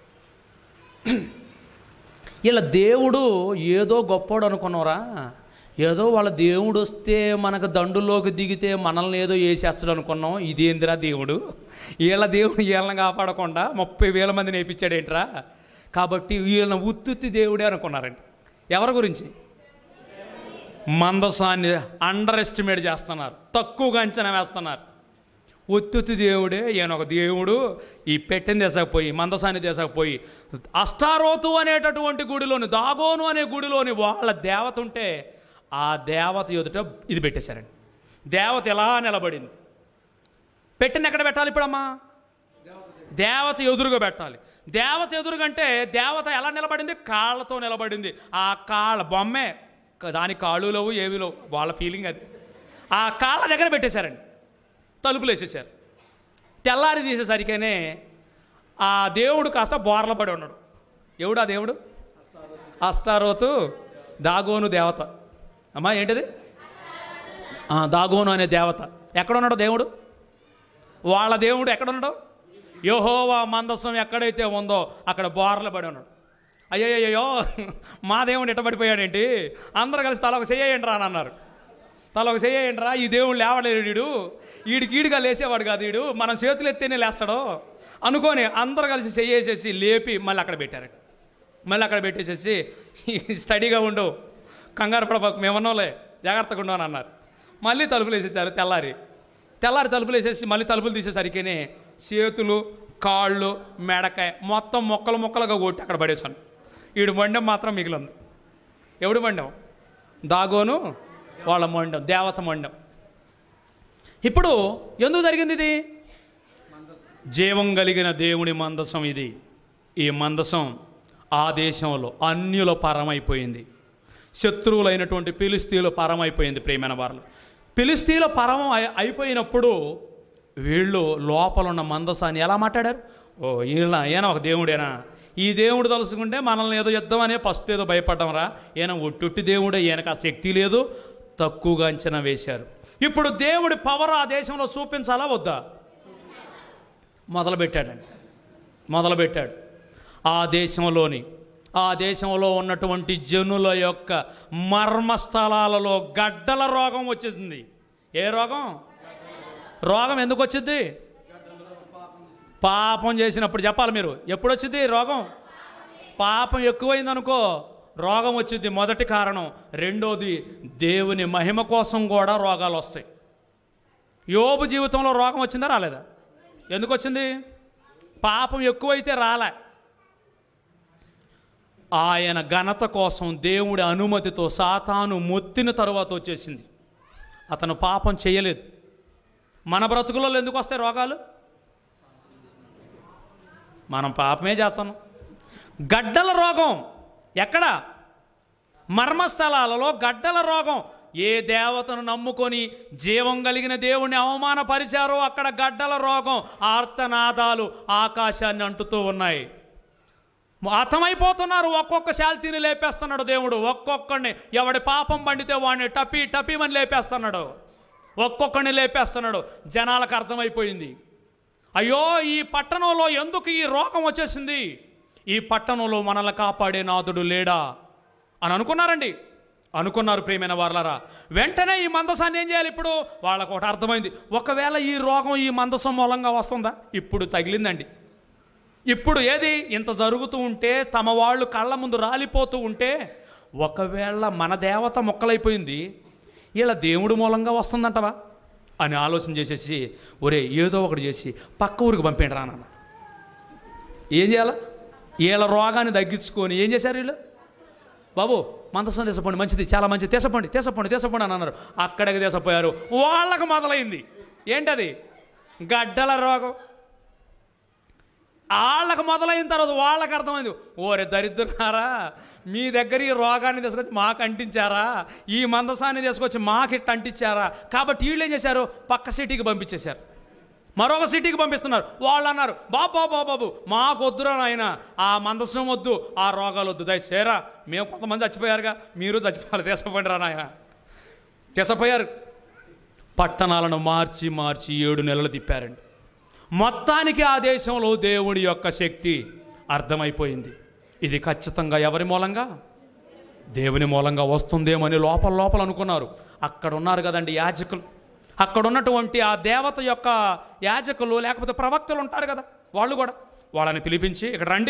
వీళ్ళ దేవుడు ఏదో గొప్పోడు అనుకున్నారా ఏదో వాళ్ళ దేవుడు వస్తే మనకు దండులోకి దిగితే మనల్ని ఏదో వేసేస్తాడు అనుకున్నాం ఇదేందిరా దేవుడు వీళ్ళ దేవుడు వీళ్ళని కాపాడకుండా ముప్పై వేల మంది నేర్పించాడేంట్రా కాబట్టి వీళ్ళని ఉత్తుత్తి దేవుడే అనుకున్నారండి ఎవరి గురించి మందసాన్ని అండర్ ఎస్టిమేట్ చేస్తున్నారు తక్కువగా అంచనా వేస్తున్నారు ఒత్తుతి దేవుడే ఈయన ఒక దేవుడు ఈ పెట్టిన దేశకపోయి మందసాన్ని దేశకపోయి అష్టారోతు అనేటటువంటి గుడిలోని దాగోను అనే గుడిలోని వాళ్ళ దేవత ఉంటే ఆ దేవత ఎదుట ఇది పెట్టేశారండి దేవత ఎలా నిలబడింది పెట్టిన ఎక్కడ పెట్టాలి ఇప్పుడమ్మా దేవత ఎదురుగా పెట్టాలి దేవత ఎదురుగంటే దేవత ఎలా నిలబడింది కాళ్ళతో నిలబడింది ఆ కాళ్ళ బొమ్మే దాని కాళ్ళు లేవు ఏవి లేవు వాళ్ళ ఫీలింగ్ అది ఆ కాళ్ళ దగ్గర పెట్టేశారండి తలుపులు వేసేసారు తెల్లారి తీసేసరికనే ఆ దేవుడు కాస్త బోర్ల పడి ఉన్నాడు ఎవడు ఆ దేవుడు అష్టారోతు దాగోను దేవత అమ్మా ఏంటిది ఆ, దాగోను అనే దేవత ఎక్కడున్నాడు దేవుడు వాళ్ళ దేవుడు ఎక్కడున్నాడు యహోవా మందస్సం ఎక్కడైతే ఉందో అక్కడ బోర్ల పడి ఉన్నాడు అయ్యయ్యో మా దేవుడు ఎట్ట పడిపోయాడేంటి అందరూ కలిసి తల ఒక చెయ్యండి రా అని అన్నారు తల ఒక చెయ్యండి రా ఈ దేవుడు లేవలేడు వీడు వీడికి ఈడుగా లేచేవాడు కాదు వీడు మనం చేతులు ఎత్తేనే లేస్తాడో అనుకొని అందరూ కలిసి చెయ్యేసేసి లేపి మళ్ళీ అక్కడ పెట్టారు మళ్ళీ అక్కడ పెట్టేసేసి స్టడీగా ఉండు కంగారు పడబాకు మేమన్నోలే జాగ్రత్తగా ఉండు అని అన్నారు మళ్ళీ తలుపులు వేసేసారు తెల్లారి తెల్లారి తలుపులు వేసేసి మళ్ళీ తలుపులు తీసేసరికేనే చేతులు కాళ్ళు మెడకాయ మొత్తం మొక్కలు మొక్కలుగా కొట్టి అక్కడ పడేశాను ఈడు మండం మాత్రం మిగిలింది ఎవడు మండం దాగోను వాళ్ళ మండం దేవత మండం ఇప్పుడు ఎందుకు జరిగింది ఇది జీవం కలిగిన దేవుని మందసం ఇది ఈ మందసం ఆ దేశంలో అన్యుల పరమైపోయింది శత్రువులైనటువంటి పిలిస్తీన్ల పరమైపోయింది ప్రేమైన వారు పిలిస్తీన్ల పరం అయి- అయిపోయినప్పుడు వీళ్ళు లోపల ఉన్న మందసాన్ని ఎలా మాట్లాడారు ఓ ఈయన ఈయన ఒక దేవుడేనా ఈ దేవుడు తలుసుకుంటే మనల్ని ఏదో యుద్ధం అనే ఫస్ట్ ఏదో భయపడ్డం రా ఈయన ఒట్టుట్టి దేవుడే ఈయనకు ఆ శక్తి లేదు తక్కువగా అంచనా వేశారు ఇప్పుడు దేవుడి పవర్ ఆ దేశంలో చూపించాలా వద్దా మొదలుపెట్టాడండి మొదలుపెట్టాడు ఆ దేశంలోని ఆ దేశంలో ఉన్నటువంటి జనుల యొక్క మర్మస్థలాలలో గడ్డల రోగం వచ్చేసింది ఏ రోగం రోగం ఎందుకు వచ్చింది పాపం చేసినప్పుడు చెప్పాలి మీరు ఎప్పుడు వచ్చింది రోగం పాపం ఎక్కువైంది అనుకో రోగం వచ్చింది మొదటి కారణం రెండోది దేవుని మహిమ కోసం కూడా రోగాలు వస్తాయి యోబు జీవితంలో రోగం వచ్చిందా రాలేదా ఎందుకు వచ్చింది పాపం ఎక్కువైతే రాలే ఆయన ఘనత కోసం దేవుడి అనుమతితో సాతాను మొత్తిన తరువాత వచ్చేసింది అతను పాపం చేయలేదు మన బ్రతుకులలో ఎందుకు వస్తాయి రోగాలు మనం పాపమే చేస్తాం గడ్డల రోగం ఎక్కడ మర్మస్థలాలలో గడ్డల రోగం ఏ దేవతను నమ్ముకొని జీవం కలిగిన దేవుణ్ణి అవమానపరిచారో అక్కడ గడ్డల రోగం ఆర్తనాదాలు ఆకాశాన్ని అంటుతూ ఉన్నాయి అర్థమైపోతున్నారు ఒక్కొక్క శాల్తీని లేపేస్తున్నాడు దేవుడు ఒక్కొక్కడిని ఎవడి పాపం పండితే వాడిని టపి టపిమని లేపేస్తున్నాడు ఒక్కొక్కడిని లేపేస్తున్నాడు జనాలకు అర్థమైపోయింది అయ్యో ఈ పట్టణంలో ఎందుకు ఈ రోగం వచ్చేసింది ఈ పట్టణంలో మనల్ని కాపాడే నాథుడు లేడా అని అనుకున్నారండి అనుకున్నారు ప్రియమైన వాళ్ళరా వెంటనే ఈ మందసాన్ని ఏం చేయాలి ఇప్పుడు వాళ్ళకు ఒకటి అర్థమైంది ఒకవేళ ఈ రోగం ఈ మందసం మూలంగా వస్తుందా ఇప్పుడు తగిలిందండి ఇప్పుడు ఏది ఇంత జరుగుతూ ఉంటే తమ వాళ్ళు కళ్ళ ముందు రాలిపోతూ ఉంటే ఒకవేళ మన దేవత మొక్కలైపోయింది ఇలా దేవుడు మూలంగా వస్తుందంటవా అని ఆలోచన చేసేసి ఒరే ఏదో ఒకటి చేసి పక్క ఊరికి పంపేయండి రా నాన్న ఏం చేయాలా వీళ్ళ రోగాన్ని తగ్గించుకొని ఏం చేశారు వీళ్ళు బాబు మందసం తీసపోండి మంచిది చాలా మంచిది తీసపోండి తీసపోండి తీసపోండి అని అన్నారు అక్కడికి తీసపోయారు వాళ్ళకు మొదలైంది ఏంటది గడ్డల రోగం వాళ్ళకి మొదలైన తర్వాత వాళ్ళకి అర్థమైంది ఓరే దరిద్రులారా మీ దగ్గర ఈ రోగాన్ని తీసుకొచ్చి మాకు అంటించారా ఈ మందసాన్ని తీసుకొచ్చి మాకు ఇట్ట అంటించారా కాబట్టి వీళ్ళు ఏం చేశారు పక్క సిటీకి పంపించేశారు మరొక సిటీకి పంపిస్తున్నారు వాళ్ళు అన్నారు బాబు బాబు బాబు బాబు మాకు వద్దురా నాయన ఆ మందసం వద్దు ఆ రోగాలు వద్దు దయచేరా మేము కొంతమంది చచ్చిపోయారుగా మీరు చచ్చిపోయారు తీసపోండి రా నాయన తీసపోయారు పట్టణాలను మార్చి మార్చి ఏడు నెలలు తిప్పారండి మొత్తానికి ఆ దేశంలో దేవుడి యొక్క శక్తి అర్థమైపోయింది ఇది ఖచ్చితంగా ఎవరి మూలంగా దేవుని మూలంగా వస్తుందేమని లోపల లోపల అనుకున్నారు అక్కడ ఉన్నారు కదండి యాజకులు అక్కడ ఉన్నటువంటి ఆ దేవత యొక్క యాజకులు లేకపోతే ప్రవక్తలు ఉంటారు కదా వాళ్ళు కూడా వాళ్ళని పిలిపించి ఇక్కడ రండి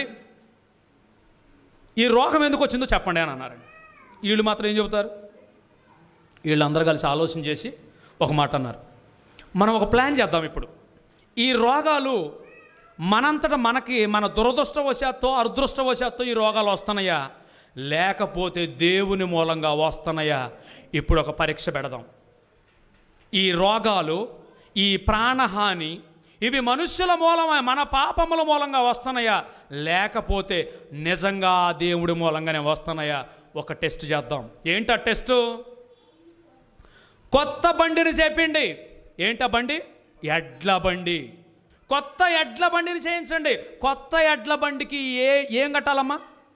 ఈ రోగం ఎందుకు వచ్చిందో చెప్పండి అని అన్నారండి వీళ్ళు మాత్రం ఏం చెబుతారు వీళ్ళందరూ కలిసి ఆలోచన చేసి ఒక మాట అన్నారు మనం ఒక ప్లాన్ చేద్దాం ఇప్పుడు ఈ రోగాలు మనంతట మనకి మన దురదృష్టవశాత్తు అదృష్టవశాత్తు ఈ రోగాలు వస్తున్నాయా లేకపోతే దేవుని మూలంగా వస్తున్నాయా ఇప్పుడు ఒక పరీక్ష పెడదాం ఈ రోగాలు ఈ ప్రాణహాని ఇవి మనుష్యుల మూలమే మన పాపముల మూలంగా వస్తున్నాయా లేకపోతే నిజంగా ఆ దేవుడి మూలంగానే వస్తున్నాయా ఒక టెస్ట్ చేద్దాం ఏంటా టెస్ట్ కొత్త బండిని చెప్పిండి ఏంటా బండి ఎడ్ల బండి కొత్త ఎడ్ల బండిని చేయించండి కొత్త ఎడ్ల బండికి ఏ ఏం కట్టాలమ్మా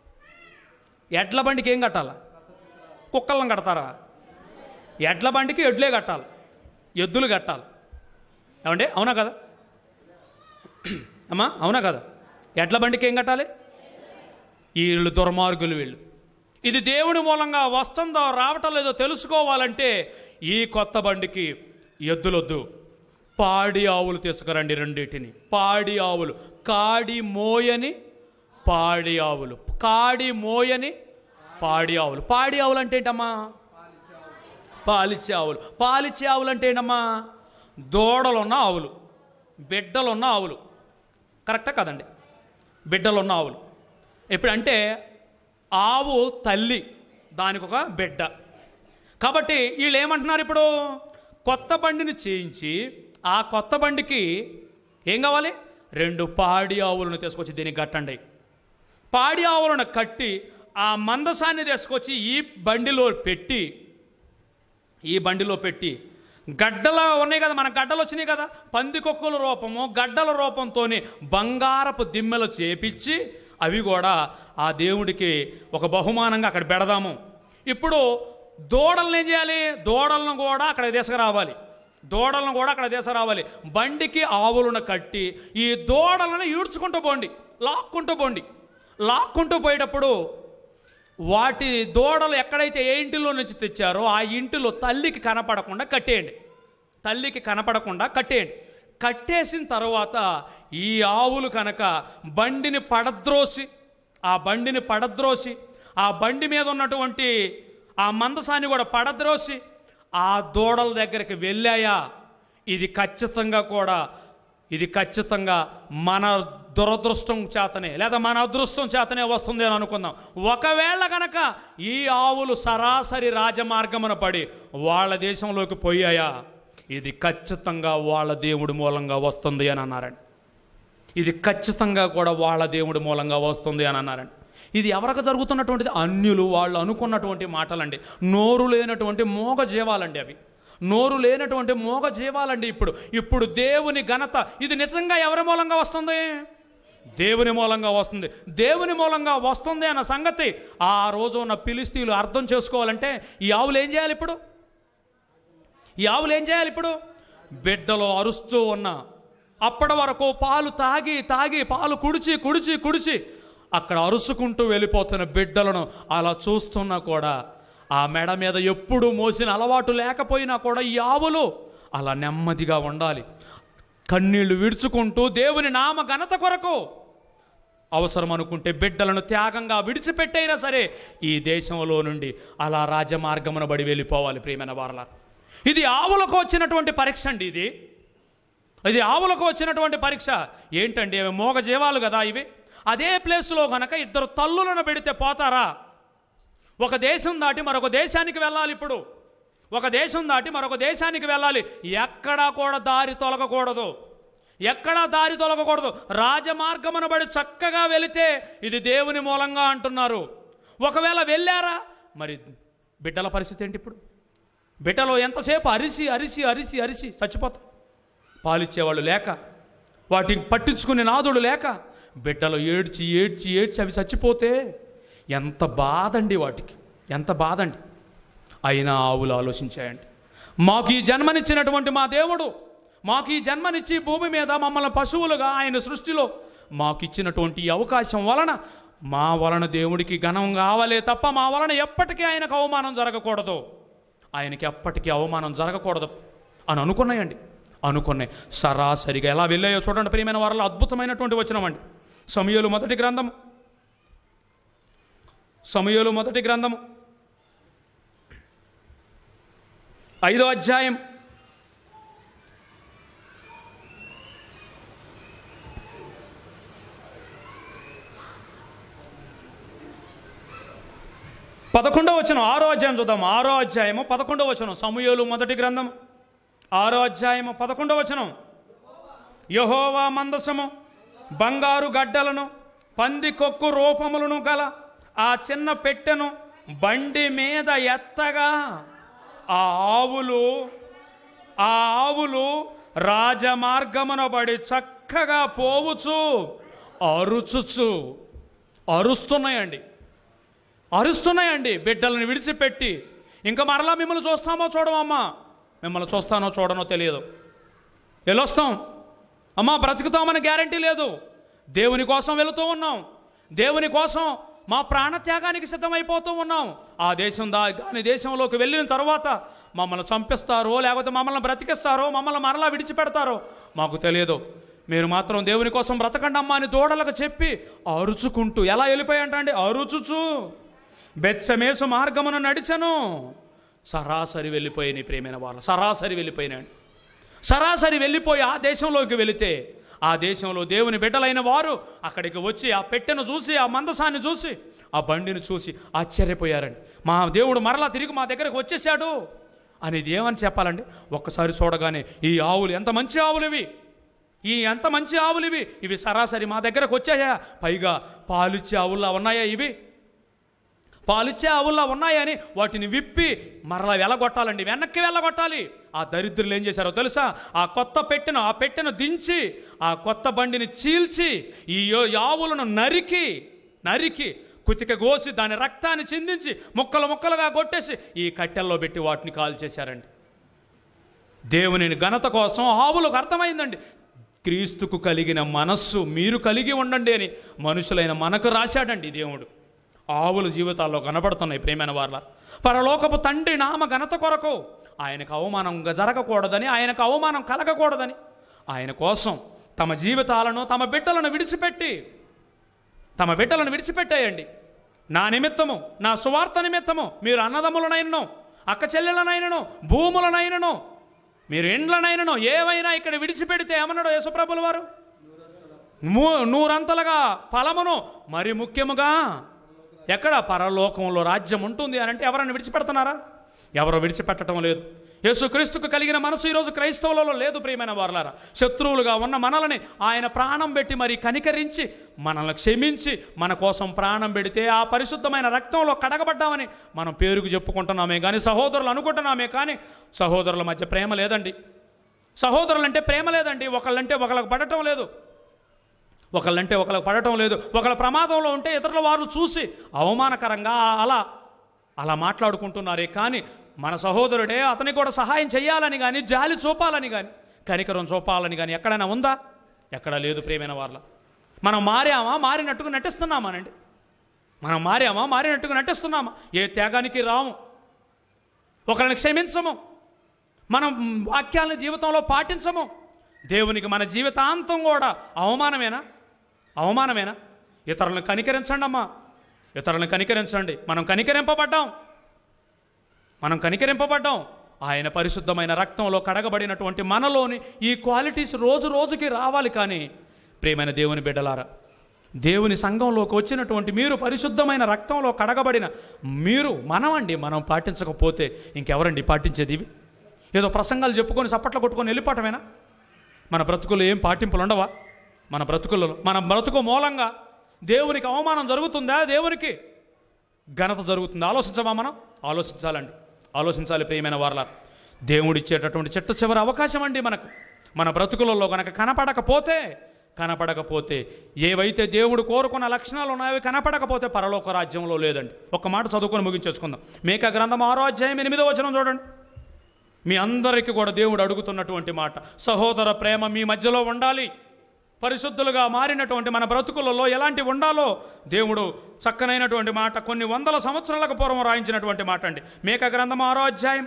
ఎడ్ల బండికి ఏం కట్టాలా కుక్కలను కడతారా ఎడ్ల బండికి ఎడ్లే కట్టాలి ఎద్దులు కట్టాలి ఏమండి అవునా కదా అమ్మా అవునా కదా ఎడ్ల బండికి ఏం కట్టాలి వీళ్ళు దుర్మార్గులు వీళ్ళు ఇది దేవుడి మూలంగా వస్తుందో రావటం లేదో తెలుసుకోవాలంటే ఈ కొత్త బండికి ఎద్దులొద్దు పాడి ఆవులు తీసుకురండి రెండింటిని పాడి ఆవులు కాడి మోయని పాడి ఆవులు కాడి మోయని పాడి ఆవులు పాడి ఆవులు అంటే ఏంటమ్మా పాలిచ్చే ఆవులు పాలిచ్చే ఆవులు అంటే ఏంటమ్మా దూడలున్న ఆవులు బిడ్డలున్న ఆవులు కరెక్టా కదండి బిడ్డలున్న ఆవులు ఇప్పుడు అంటే ఆవు తల్లి దానికి ఒక బిడ్డ కాబట్టి వీళ్ళు ఏమంటున్నారు ఇప్పుడు కొత్త బండిని చేయించి ఆ కొత్త బండికి ఏం కావాలి రెండు పాడి ఆవులను తీసుకొచ్చి దీనికి కట్టండి పాడి ఆవులను కట్టి ఆ మందసాన్ని తీసుకొచ్చి ఈ బండిలో పెట్టి ఈ బండిలో పెట్టి గడ్డలు ఉన్నాయి కదా మన గడ్డలు వచ్చినాయి కదా పందికొక్కుల రూపము గడ్డల రూపంతోనే బంగారపు దిమ్మెలు చేపించి అవి కూడా ఆ దేవుడికి ఒక బహుమానంగా అక్కడ పెడదాము ఇప్పుడు దూడలను ఏం చేయాలి దూడలను కూడా అక్కడ తీసుకురావాలి దూడలను కూడా అక్కడ తీసుకురావాలి బండికి ఆవులను కట్టి ఈ దూడలను ఈడ్చుకుంటూ పోండి లాక్కుంటూ పోండి లాక్కుంటూ పోయేటప్పుడు వాటి దూడలు ఎక్కడైతే ఏ ఇంటిలో నుంచి తెచ్చారో ఆ ఇంటిలో తల్లికి కనపడకుండా కట్టేయండి తల్లికి కనపడకుండా కట్టేయండి కట్టేసిన తర్వాత ఈ ఆవులు కనుక బండిని పడద్రోసి ఆ బండిని పడద్రోసి ఆ బండి మీద ఉన్నటువంటి ఆ మందసాన్ని కూడా పడద్రోసి ఆ దూడల దగ్గరికి వెళ్ళాయా ఇది ఖచ్చితంగా కూడా ఇది ఖచ్చితంగా మన దురదృష్టం చేతనే లేదా మన అదృష్టం చేతనే వస్తుంది అని అనుకుందాం ఒకవేళ గనక ఈ ఆవులు సరాసరి రాజమార్గమున పడి వాళ్ళ దేశంలోకి పోయాయా ఇది ఖచ్చితంగా వాళ్ళ దేవుడి మూలంగా వస్తుంది అని అన్నారండి ఇది ఖచ్చితంగా కూడా వాళ్ళ దేవుడి మూలంగా వస్తుంది అని అన్నారండి ఇది ఎవరికి జరుగుతున్నటువంటిది అన్యులు వాళ్ళు అనుకున్నటువంటి మాటలండి నోరు లేనటువంటి మోగ జీవాలండి అవి నోరు లేనటువంటి మోగ జీవాలండి ఇప్పుడు ఇప్పుడు దేవుని ఘనత ఇది నిజంగా ఎవరి మూలంగా వస్తుంది దేవుని మూలంగా వస్తుంది దేవుని మూలంగా వస్తుంది అన్న సంగతి ఆ రోజు ఉన్న పిలిస్తీలు అర్థం చేసుకోవాలంటే ఈ ఆవులు ఏం చేయాలి ఇప్పుడు ఈ ఆవులు ఏం చేయాలి ఇప్పుడు బిడ్డలో అరుస్తూ ఉన్నా అప్పటి వరకు పాలు తాగి తాగి పాలు కుడిచి కుడిచి కుడిచి అక్కడ అరుసుకుంటూ వెళ్ళిపోతున్న బిడ్డలను అలా చూస్తున్నా కూడా ఆ మెడ మీద ఎప్పుడు మోసిన అలవాటు లేకపోయినా కూడా ఈ ఆవులు అలా నెమ్మదిగా ఉండాలి కన్నీళ్లు విడుచుకుంటూ దేవుని నామ ఘనత కొరకు అవసరం అనుకుంటే బిడ్డలను త్యాగంగా విడిచిపెట్టైనా సరే ఈ దేశంలో నుండి అలా రాజమార్గమున బడి వెళ్ళిపోవాలి ప్రియమైన వారల ఇది ఆవులకు వచ్చినటువంటి పరీక్ష అండి ఇది ఇది ఆవులకు వచ్చినటువంటి పరీక్ష ఏంటండి అవి మోగ జీవాలు కదా ఇవి అదే ప్లేస్లో గనక ఇద్దరు తల్లులను పెడితే పోతారా ఒక దేశం దాటి మరొక దేశానికి వెళ్ళాలి ఇప్పుడు ఒక దేశం దాటి మరొక దేశానికి వెళ్ళాలి ఎక్కడా కూడా దారి తొలగకూడదు ఎక్కడా దారి తొలగకూడదు రాజమార్గమున బడి చక్కగా వెళితే ఇది దేవుని మూలంగా అంటున్నారు ఒకవేళ వెళ్ళారా మరి బిడ్డల పరిస్థితి ఏంటి ఇప్పుడు బిడ్డలో ఎంతసేపు అరిసి అరిసి అరిసి అరిసి చచ్చిపోతాయి పాలిచ్చేవాళ్ళు లేక వాటిని పట్టించుకునే నాదుడు లేక బిడ్డలు ఏడ్చి ఏడ్చి ఏడ్చి అవి చచ్చిపోతే ఎంత బాధండి వాటికి ఎంత బాధండి అయినా ఆవులు ఆలోచించాయండి మాకు ఈ జన్మనిచ్చినటువంటి మా దేవుడు మాకు ఈ జన్మనిచ్చి భూమి మీద మమ్మల్ని పశువులుగా ఆయన సృష్టిలో మాకు ఇచ్చినటువంటి ఈ అవకాశం వలన మా వలన దేవుడికి ఘనం కావాలే తప్ప మా వలన ఎప్పటికీ ఆయనకు అవమానం జరగకూడదు ఆయనకి ఎప్పటికీ అవమానం జరగకూడదు అని అనుకున్నాయండి అనుకున్నాయి సరాసరిగా ఎలా వెళ్ళాయో చూడండి ప్రియమైన వారిలో అద్భుతమైనటువంటి వచనమండి సమయలు మొదటి గ్రంథము సమయలు మొదటి గ్రంథము ఐదో అధ్యాయం పదకొండవ వచనం ఆరో అధ్యాయం చూద్దాం ఆరో అధ్యాయము పదకొండవ వచనం సమూహలు మొదటి గ్రంథం ఆరో అధ్యాయము పదకొండవ వచనం యహోవా మందసము బంగారు గడ్డలను పంది కొక్కు రూపములను గల ఆ చిన్న పెట్టెను బండి మీద ఎత్తగా ఆ ఆవులు ఆ ఆవులు రాజమార్గమున పడి చక్కగా పోవుచు అరుచుచు అరుస్తున్నాయండి అరుస్తున్నాయండి బిడ్డలను విడిచిపెట్టి ఇంకా మరలా మిమ్మల్ని చూస్తామో చూడమమ్మా మిమ్మల్ని చూస్తానో చూడనో తెలియదు వెళ్ళొస్తాం అమ్మా బ్రతుకుతామని గ్యారంటీ లేదు దేవుని కోసం వెళుతూ ఉన్నాం దేవుని కోసం మా ప్రాణత్యాగానికి సిద్ధమైపోతూ ఉన్నాం ఆ దేశం దా దాని దేశంలోకి వెళ్ళిన తర్వాత మమ్మల్ని చంపిస్తారో లేకపోతే మమ్మల్ని బ్రతికిస్తారో మమ్మల్ని మరలా విడిచిపెడతారో మాకు తెలియదు మీరు మాత్రం దేవుని కోసం బ్రతకండి అమ్మా అని దూడలకు చెప్పి అరుచుకుంటూ ఎలా వెళ్ళిపోయాంట అండి అరుచుచు బెత్సమేసు మార్గమును నడిచను సరాసరి వెళ్ళిపోయినాయి ప్రేమైన వాళ్ళు సరాసరి వెళ్ళిపోయినాడు సరాసరి వెళ్ళిపోయి ఆ దేశంలోకి వెళితే ఆ దేశంలో దేవుని బిడ్డలైన వారు అక్కడికి వచ్చి ఆ పెట్టెను చూసి ఆ మందసాన్ని చూసి ఆ బండిని చూసి ఆశ్చర్యపోయారండి మా దేవుడు మరలా తిరిగి మా దగ్గరకు వచ్చేసాడు అనేది ఏమని చెప్పాలండి ఒక్కసారి చూడగానే ఈ ఆవులు ఎంత మంచి ఆవులు ఇవి ఈ ఎంత మంచి ఆవులు ఇవి ఇవి సరాసరి మా దగ్గరకు వచ్చాయా పైగా పాలిచ్చే ఆవుల్లా ఉన్నాయా ఇవి పాలిచ్చే ఆవుల్లా ఉన్నాయని వాటిని విప్పి మరలా వెళ్ళగొట్టాలండి వెనక్కి వెళ్ళగొట్టాలి ఆ దరిద్రులు ఏం చేశారో తెలుసా ఆ కొత్త పెట్టెను ఆ పెట్టెను దించి ఆ కొత్త బండిని చీల్చి ఈ యో- ఆవులను నరికి నరికి కుతిక కోసి దాని రక్తాన్ని చిందించి ముక్కలు ముక్కలుగా కొట్టేసి ఈ కట్టెల్లో పెట్టి వాటిని కాల్ చేశారండి దేవుని ఘనత కోసం ఆవులకు అర్థమైందండి క్రీస్తుకు కలిగిన మనస్సు మీరు కలిగి ఉండండి అని మనుషులైన మనకు రాశాడండి దేవుడు ఆవుల జీవితాల్లో కనబడుతున్నాయి ప్రేమైన వాళ్ళ పరలోకపు తండ్రి నామ ఘనత కొరకు ఆయనకు అవమానంగా జరగకూడదని ఆయనకు అవమానం కలగకూడదని ఆయన కోసం తమ జీవితాలను తమ బిడ్డలను విడిచిపెట్టి తమ బిడ్డలను విడిచిపెట్టేయండి నా నిమిత్తము నా సువార్త నిమిత్తము మీరు అన్నదమ్ములనైనను అక్క చెల్లెలనైనను భూములనైనను మీరు ఇండ్లనైనను ఏవైనా ఇక్కడ విడిచిపెడితే ఏమన్నాడు యేసుప్రభుల వారు మూ- నూరంతలుగా ఫలమును మరి ముఖ్యముగా ఎక్కడ పరలోకంలో రాజ్యం ఉంటుంది అని అంటే ఎవరైనా విడిచిపెడుతున్నారా ఎవరు విడిచిపెట్టడం లేదు యేసుక్రీస్తుకు కలిగిన మనసు ఈరోజు క్రైస్తవులలో లేదు ప్రియమైన వారలారా శత్రువులుగా ఉన్న మనల్ని ఆయన ప్రాణం పెట్టి మరి కనికరించి మనల్ని క్షమించి మన కోసం ప్రాణం పెడితే ఆ పరిశుద్ధమైన రక్తంలో కడగబడ్డామని మనం పేరుకు చెప్పుకుంటున్నామే కానీ సహోదరులు అనుకుంటున్నామే కానీ సహోదరుల మధ్య ప్రేమ లేదండి సహోదరులంటే ప్రేమ లేదండి ఒకళ్ళంటే ఒకళ్ళకి పడటం లేదు ఒకళ్ళంటే ఒకళ్ళకి పడటం లేదు ఒకళ్ళ ప్రమాదంలో ఉంటే ఇతరుల వారు చూసి అవమానకరంగా అలా అలా మాట్లాడుకుంటున్నారే కానీ మన సహోదరుడే అతనికి కూడా సహాయం చేయాలని కానీ జాలి చూపాలని కానీ కనికరం చూపాలని కానీ ఎక్కడైనా ఉందా ఎక్కడా లేదు ప్రేమైన వాళ్ళ మనం మారామా మారినట్టుగా నటిస్తున్నామానండి మనం మారామా మారినట్టుగా నటిస్తున్నామా ఏ త్యాగానికి రాము ఒకరిని క్షమించము మనం వాక్యాలను జీవితంలో పాటించము దేవునికి మన జీవితాంతం కూడా అవమానమేనా అవమానమేనా ఇతరులను కనికరించండి అమ్మా ఇతరులను కనికరించండి మనం కనికరింపబడ్డాం మనం కనికరింపబడ్డాం ఆయన పరిశుద్ధమైన రక్తంలో కడగబడినటువంటి మనలోని ఈ క్వాలిటీస్ రోజు రోజుకి రావాలి కానీ ప్రేమైన దేవుని బిడ్డలారా దేవుని సంఘంలోకి వచ్చినటువంటి మీరు పరిశుద్ధమైన రక్తంలో కడగబడిన మీరు మనమండి మనం పాటించకపోతే ఇంకెవరండి పాటించేది ఇవి ఏదో ప్రసంగాలు చెప్పుకొని చప్పట్లు కొట్టుకొని వెళ్ళిపోవటమేనా మన బ్రతుకుల్లో ఏం పాటింపులు ఉండవా మన బ్రతుకులలో మన బ్రతుకు మూలంగా దేవునికి అవమానం జరుగుతుందా దేవునికి ఘనత జరుగుతుందా ఆలోచించమా మనం ఆలోచించాలండి ఆలోచించాలి ప్రియమైన వారల దేవుడిచ్చేటటువంటి చెట్టు చివరి అవకాశం అండి మనకు మన బ్రతుకులలో కనుక కనపడకపోతే కనపడకపోతే ఏవైతే దేవుడు కోరుకున్న లక్షణాలు ఉన్నాయో అవి కనపడకపోతే పరలోక రాజ్యంలో లేదండి ఒక మాట చదువుకొని ముగించేసుకుందాం మేక గ్రంథం ఆరో అధ్యాయం ఎనిమిదో వచనం చూడండి మీ అందరికీ కూడా దేవుడు అడుగుతున్నటువంటి మాట సహోదర ప్రేమ మీ మధ్యలో ఉండాలి పరిశుద్ధులుగా మారినటువంటి మన బ్రతుకులలో ఎలాంటి ఉండాలో దేవుడు చక్కనైనటువంటి మాట కొన్ని వందల సంవత్సరాలకు పూర్వం రాయించినటువంటి మాట అండి మేక గ్రంథం ఆరో అధ్యాయం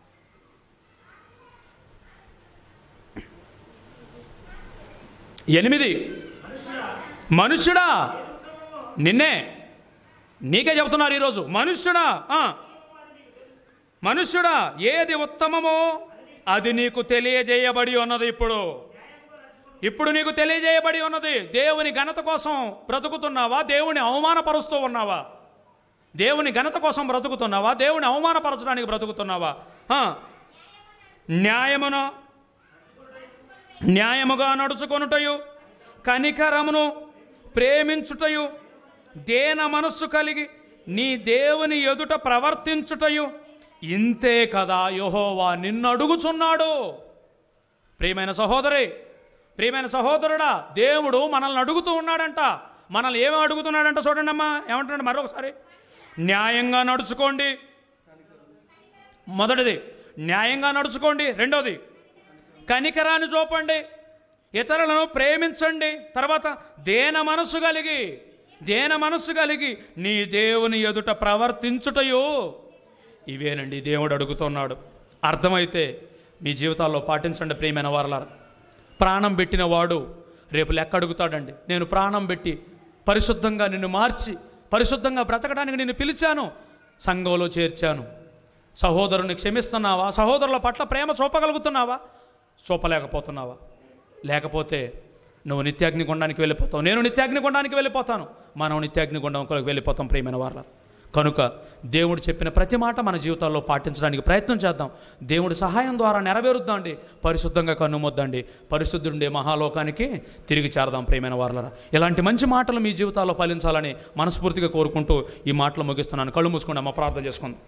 ఎనిమిది మనుష్యుడా నిన్నే నీకే చెబుతున్నారు ఈరోజు మనుష్యుడా ఆ. మనుష్యుడా ఏది ఉత్తమమో అది నీకు తెలియజేయబడి ఉన్నది ఇప్పుడు ఇప్పుడు నీకు తెలియజేయబడి ఉన్నది దేవుని ఘనత కోసం బ్రతుకుతున్నావా దేవుని అవమానపరుస్తూ ఉన్నావా దేవుని ఘనత కోసం బ్రతుకుతున్నావా దేవుని అవమానపరచడానికి బ్రతుకుతున్నావా ఆ. న్యాయమున న్యాయముగా నడుచుకొనుటయు కనికరమును ప్రేమించుటయు దేన మనస్సు కలిగి నీ దేవుని ఎదుట ప్రవర్తించుటయు ఇంతే కదా యహోవా నిన్ను అడుగుచున్నాడు ప్రియమైన సహోదరి ప్రియమైన సహోదరుడా దేవుడు మనల్ని అడుగుతూ ఉన్నాడంట మనల్ని ఏమేమి అడుగుతున్నాడంట చూడండి అమ్మా ఏమంటున్నాడు మరొకసారి న్యాయంగా నడుచుకోండి మొదటిది న్యాయంగా నడుచుకోండి రెండోది కనికరాన్ని చూపండి ఇతరులను ప్రేమించండి తర్వాత దేన మనసు కలిగి దేన మనసు కలిగి నీ దేవుని ఎదుట ప్రవర్తించుటయో ఇవేనండి దేవుడు అడుగుతున్నాడు అర్థమైతే మీ జీవితాల్లో పాటించండి ప్రియమైన వారలారా ప్రాణం పెట్టిన వాడు రేపు లెక్క అడుగుతాడండి నేను ప్రాణం పెట్టి పరిశుద్ధంగా నిన్ను మార్చి పరిశుద్ధంగా బ్రతకడానికి నిన్ను పిలిచాను సంఘంలో చేర్చాను సహోదరుని క్షమిస్తున్నావా సహోదరుల పట్ల ప్రేమ చూపగలుగుతున్నావా చూపలేకపోతున్నావా లేకపోతే నువ్వు నిత్యాగ్నిగుండానికి వెళ్ళిపోతావు నేను నిత్యాగ్నిగుండానికి వెళ్ళిపోతాను మనం నిత్యాగ్నిగుండంలోకి వెళ్ళిపోతాం ప్రియమైన వాళ్ళ కనుక దేవుడు చెప్పిన ప్రతి మాట మన జీవితాల్లో పాటించడానికి ప్రయత్నం చేద్దాం దేవుడి సహాయం ద్వారా నెరవేరుద్దాండి పరిశుద్ధంగా కన్నుమొద్దండి పరిశుద్ధుండే మహాలోకానికి తిరిగి చేరదాం ప్రియమైన వారలరా ఇలాంటి మంచి మాటలు మీ జీవితాల్లో ఫలించాలని మనస్ఫూర్తిగా కోరుకుంటూ ఈ మాటలు ముగిస్తున్నాను కళ్ళు మూసుకోండి అమ్మ ప్రార్థన చేసుకుందాం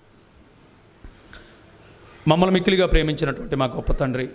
మమ్మల్ని మిక్కిలిగా ప్రేమించినటువంటి మా గొప్ప తండ్రి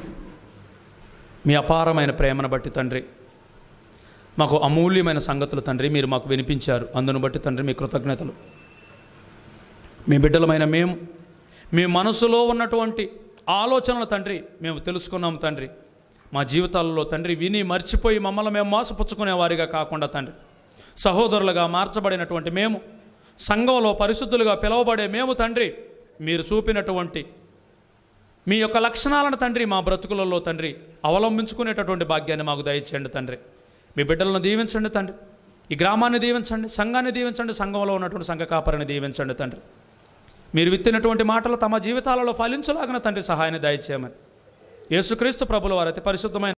మీ అపారమైన ప్రేమను బట్టి తండ్రి మాకు అమూల్యమైన సంగతులు తండ్రి మీరు మాకు వినిపించారు అందును బట్టి తండ్రి మీ కృతజ్ఞతలు మీ బిడ్డలమైన మేము మీ మనసులో ఉన్నటువంటి ఆలోచనలు తండ్రి మేము తెలుసుకున్నాం తండ్రి మా జీవితాలలో తండ్రి విని మర్చిపోయి మమ్మల్ని మేము మోసపుచ్చుకునే వారిగా కాకుండా తండ్రి సహోదరులుగా మార్చబడినటువంటి మేము సంఘంలో పరిశుద్ధులుగా పిలువబడే మేము తండ్రి మీరు చూపినటువంటి మీ యొక్క లక్షణాలను తండ్రి మా బ్రతుకులలో తండ్రి అవలంబించుకునేటటువంటి భాగ్యాన్ని మాకు దయచేయండి తండ్రి మీ బిడ్డలను దీవించండి తండ్రి ఈ గ్రామాన్ని దీవించండి సంఘాన్ని దీవించండి సంఘంలో ఉన్నటువంటి సంఘ కాపరిని దీవించండి తండ్రి మీరు విత్తినటువంటి మాటలు తమ జీవితాలలో ఫలించలాగిన తండ్రి సహాయాన్ని దయచేయమని యేసుక్రీస్తు ప్రభుల వారు అతి పరిశుద్ధమైన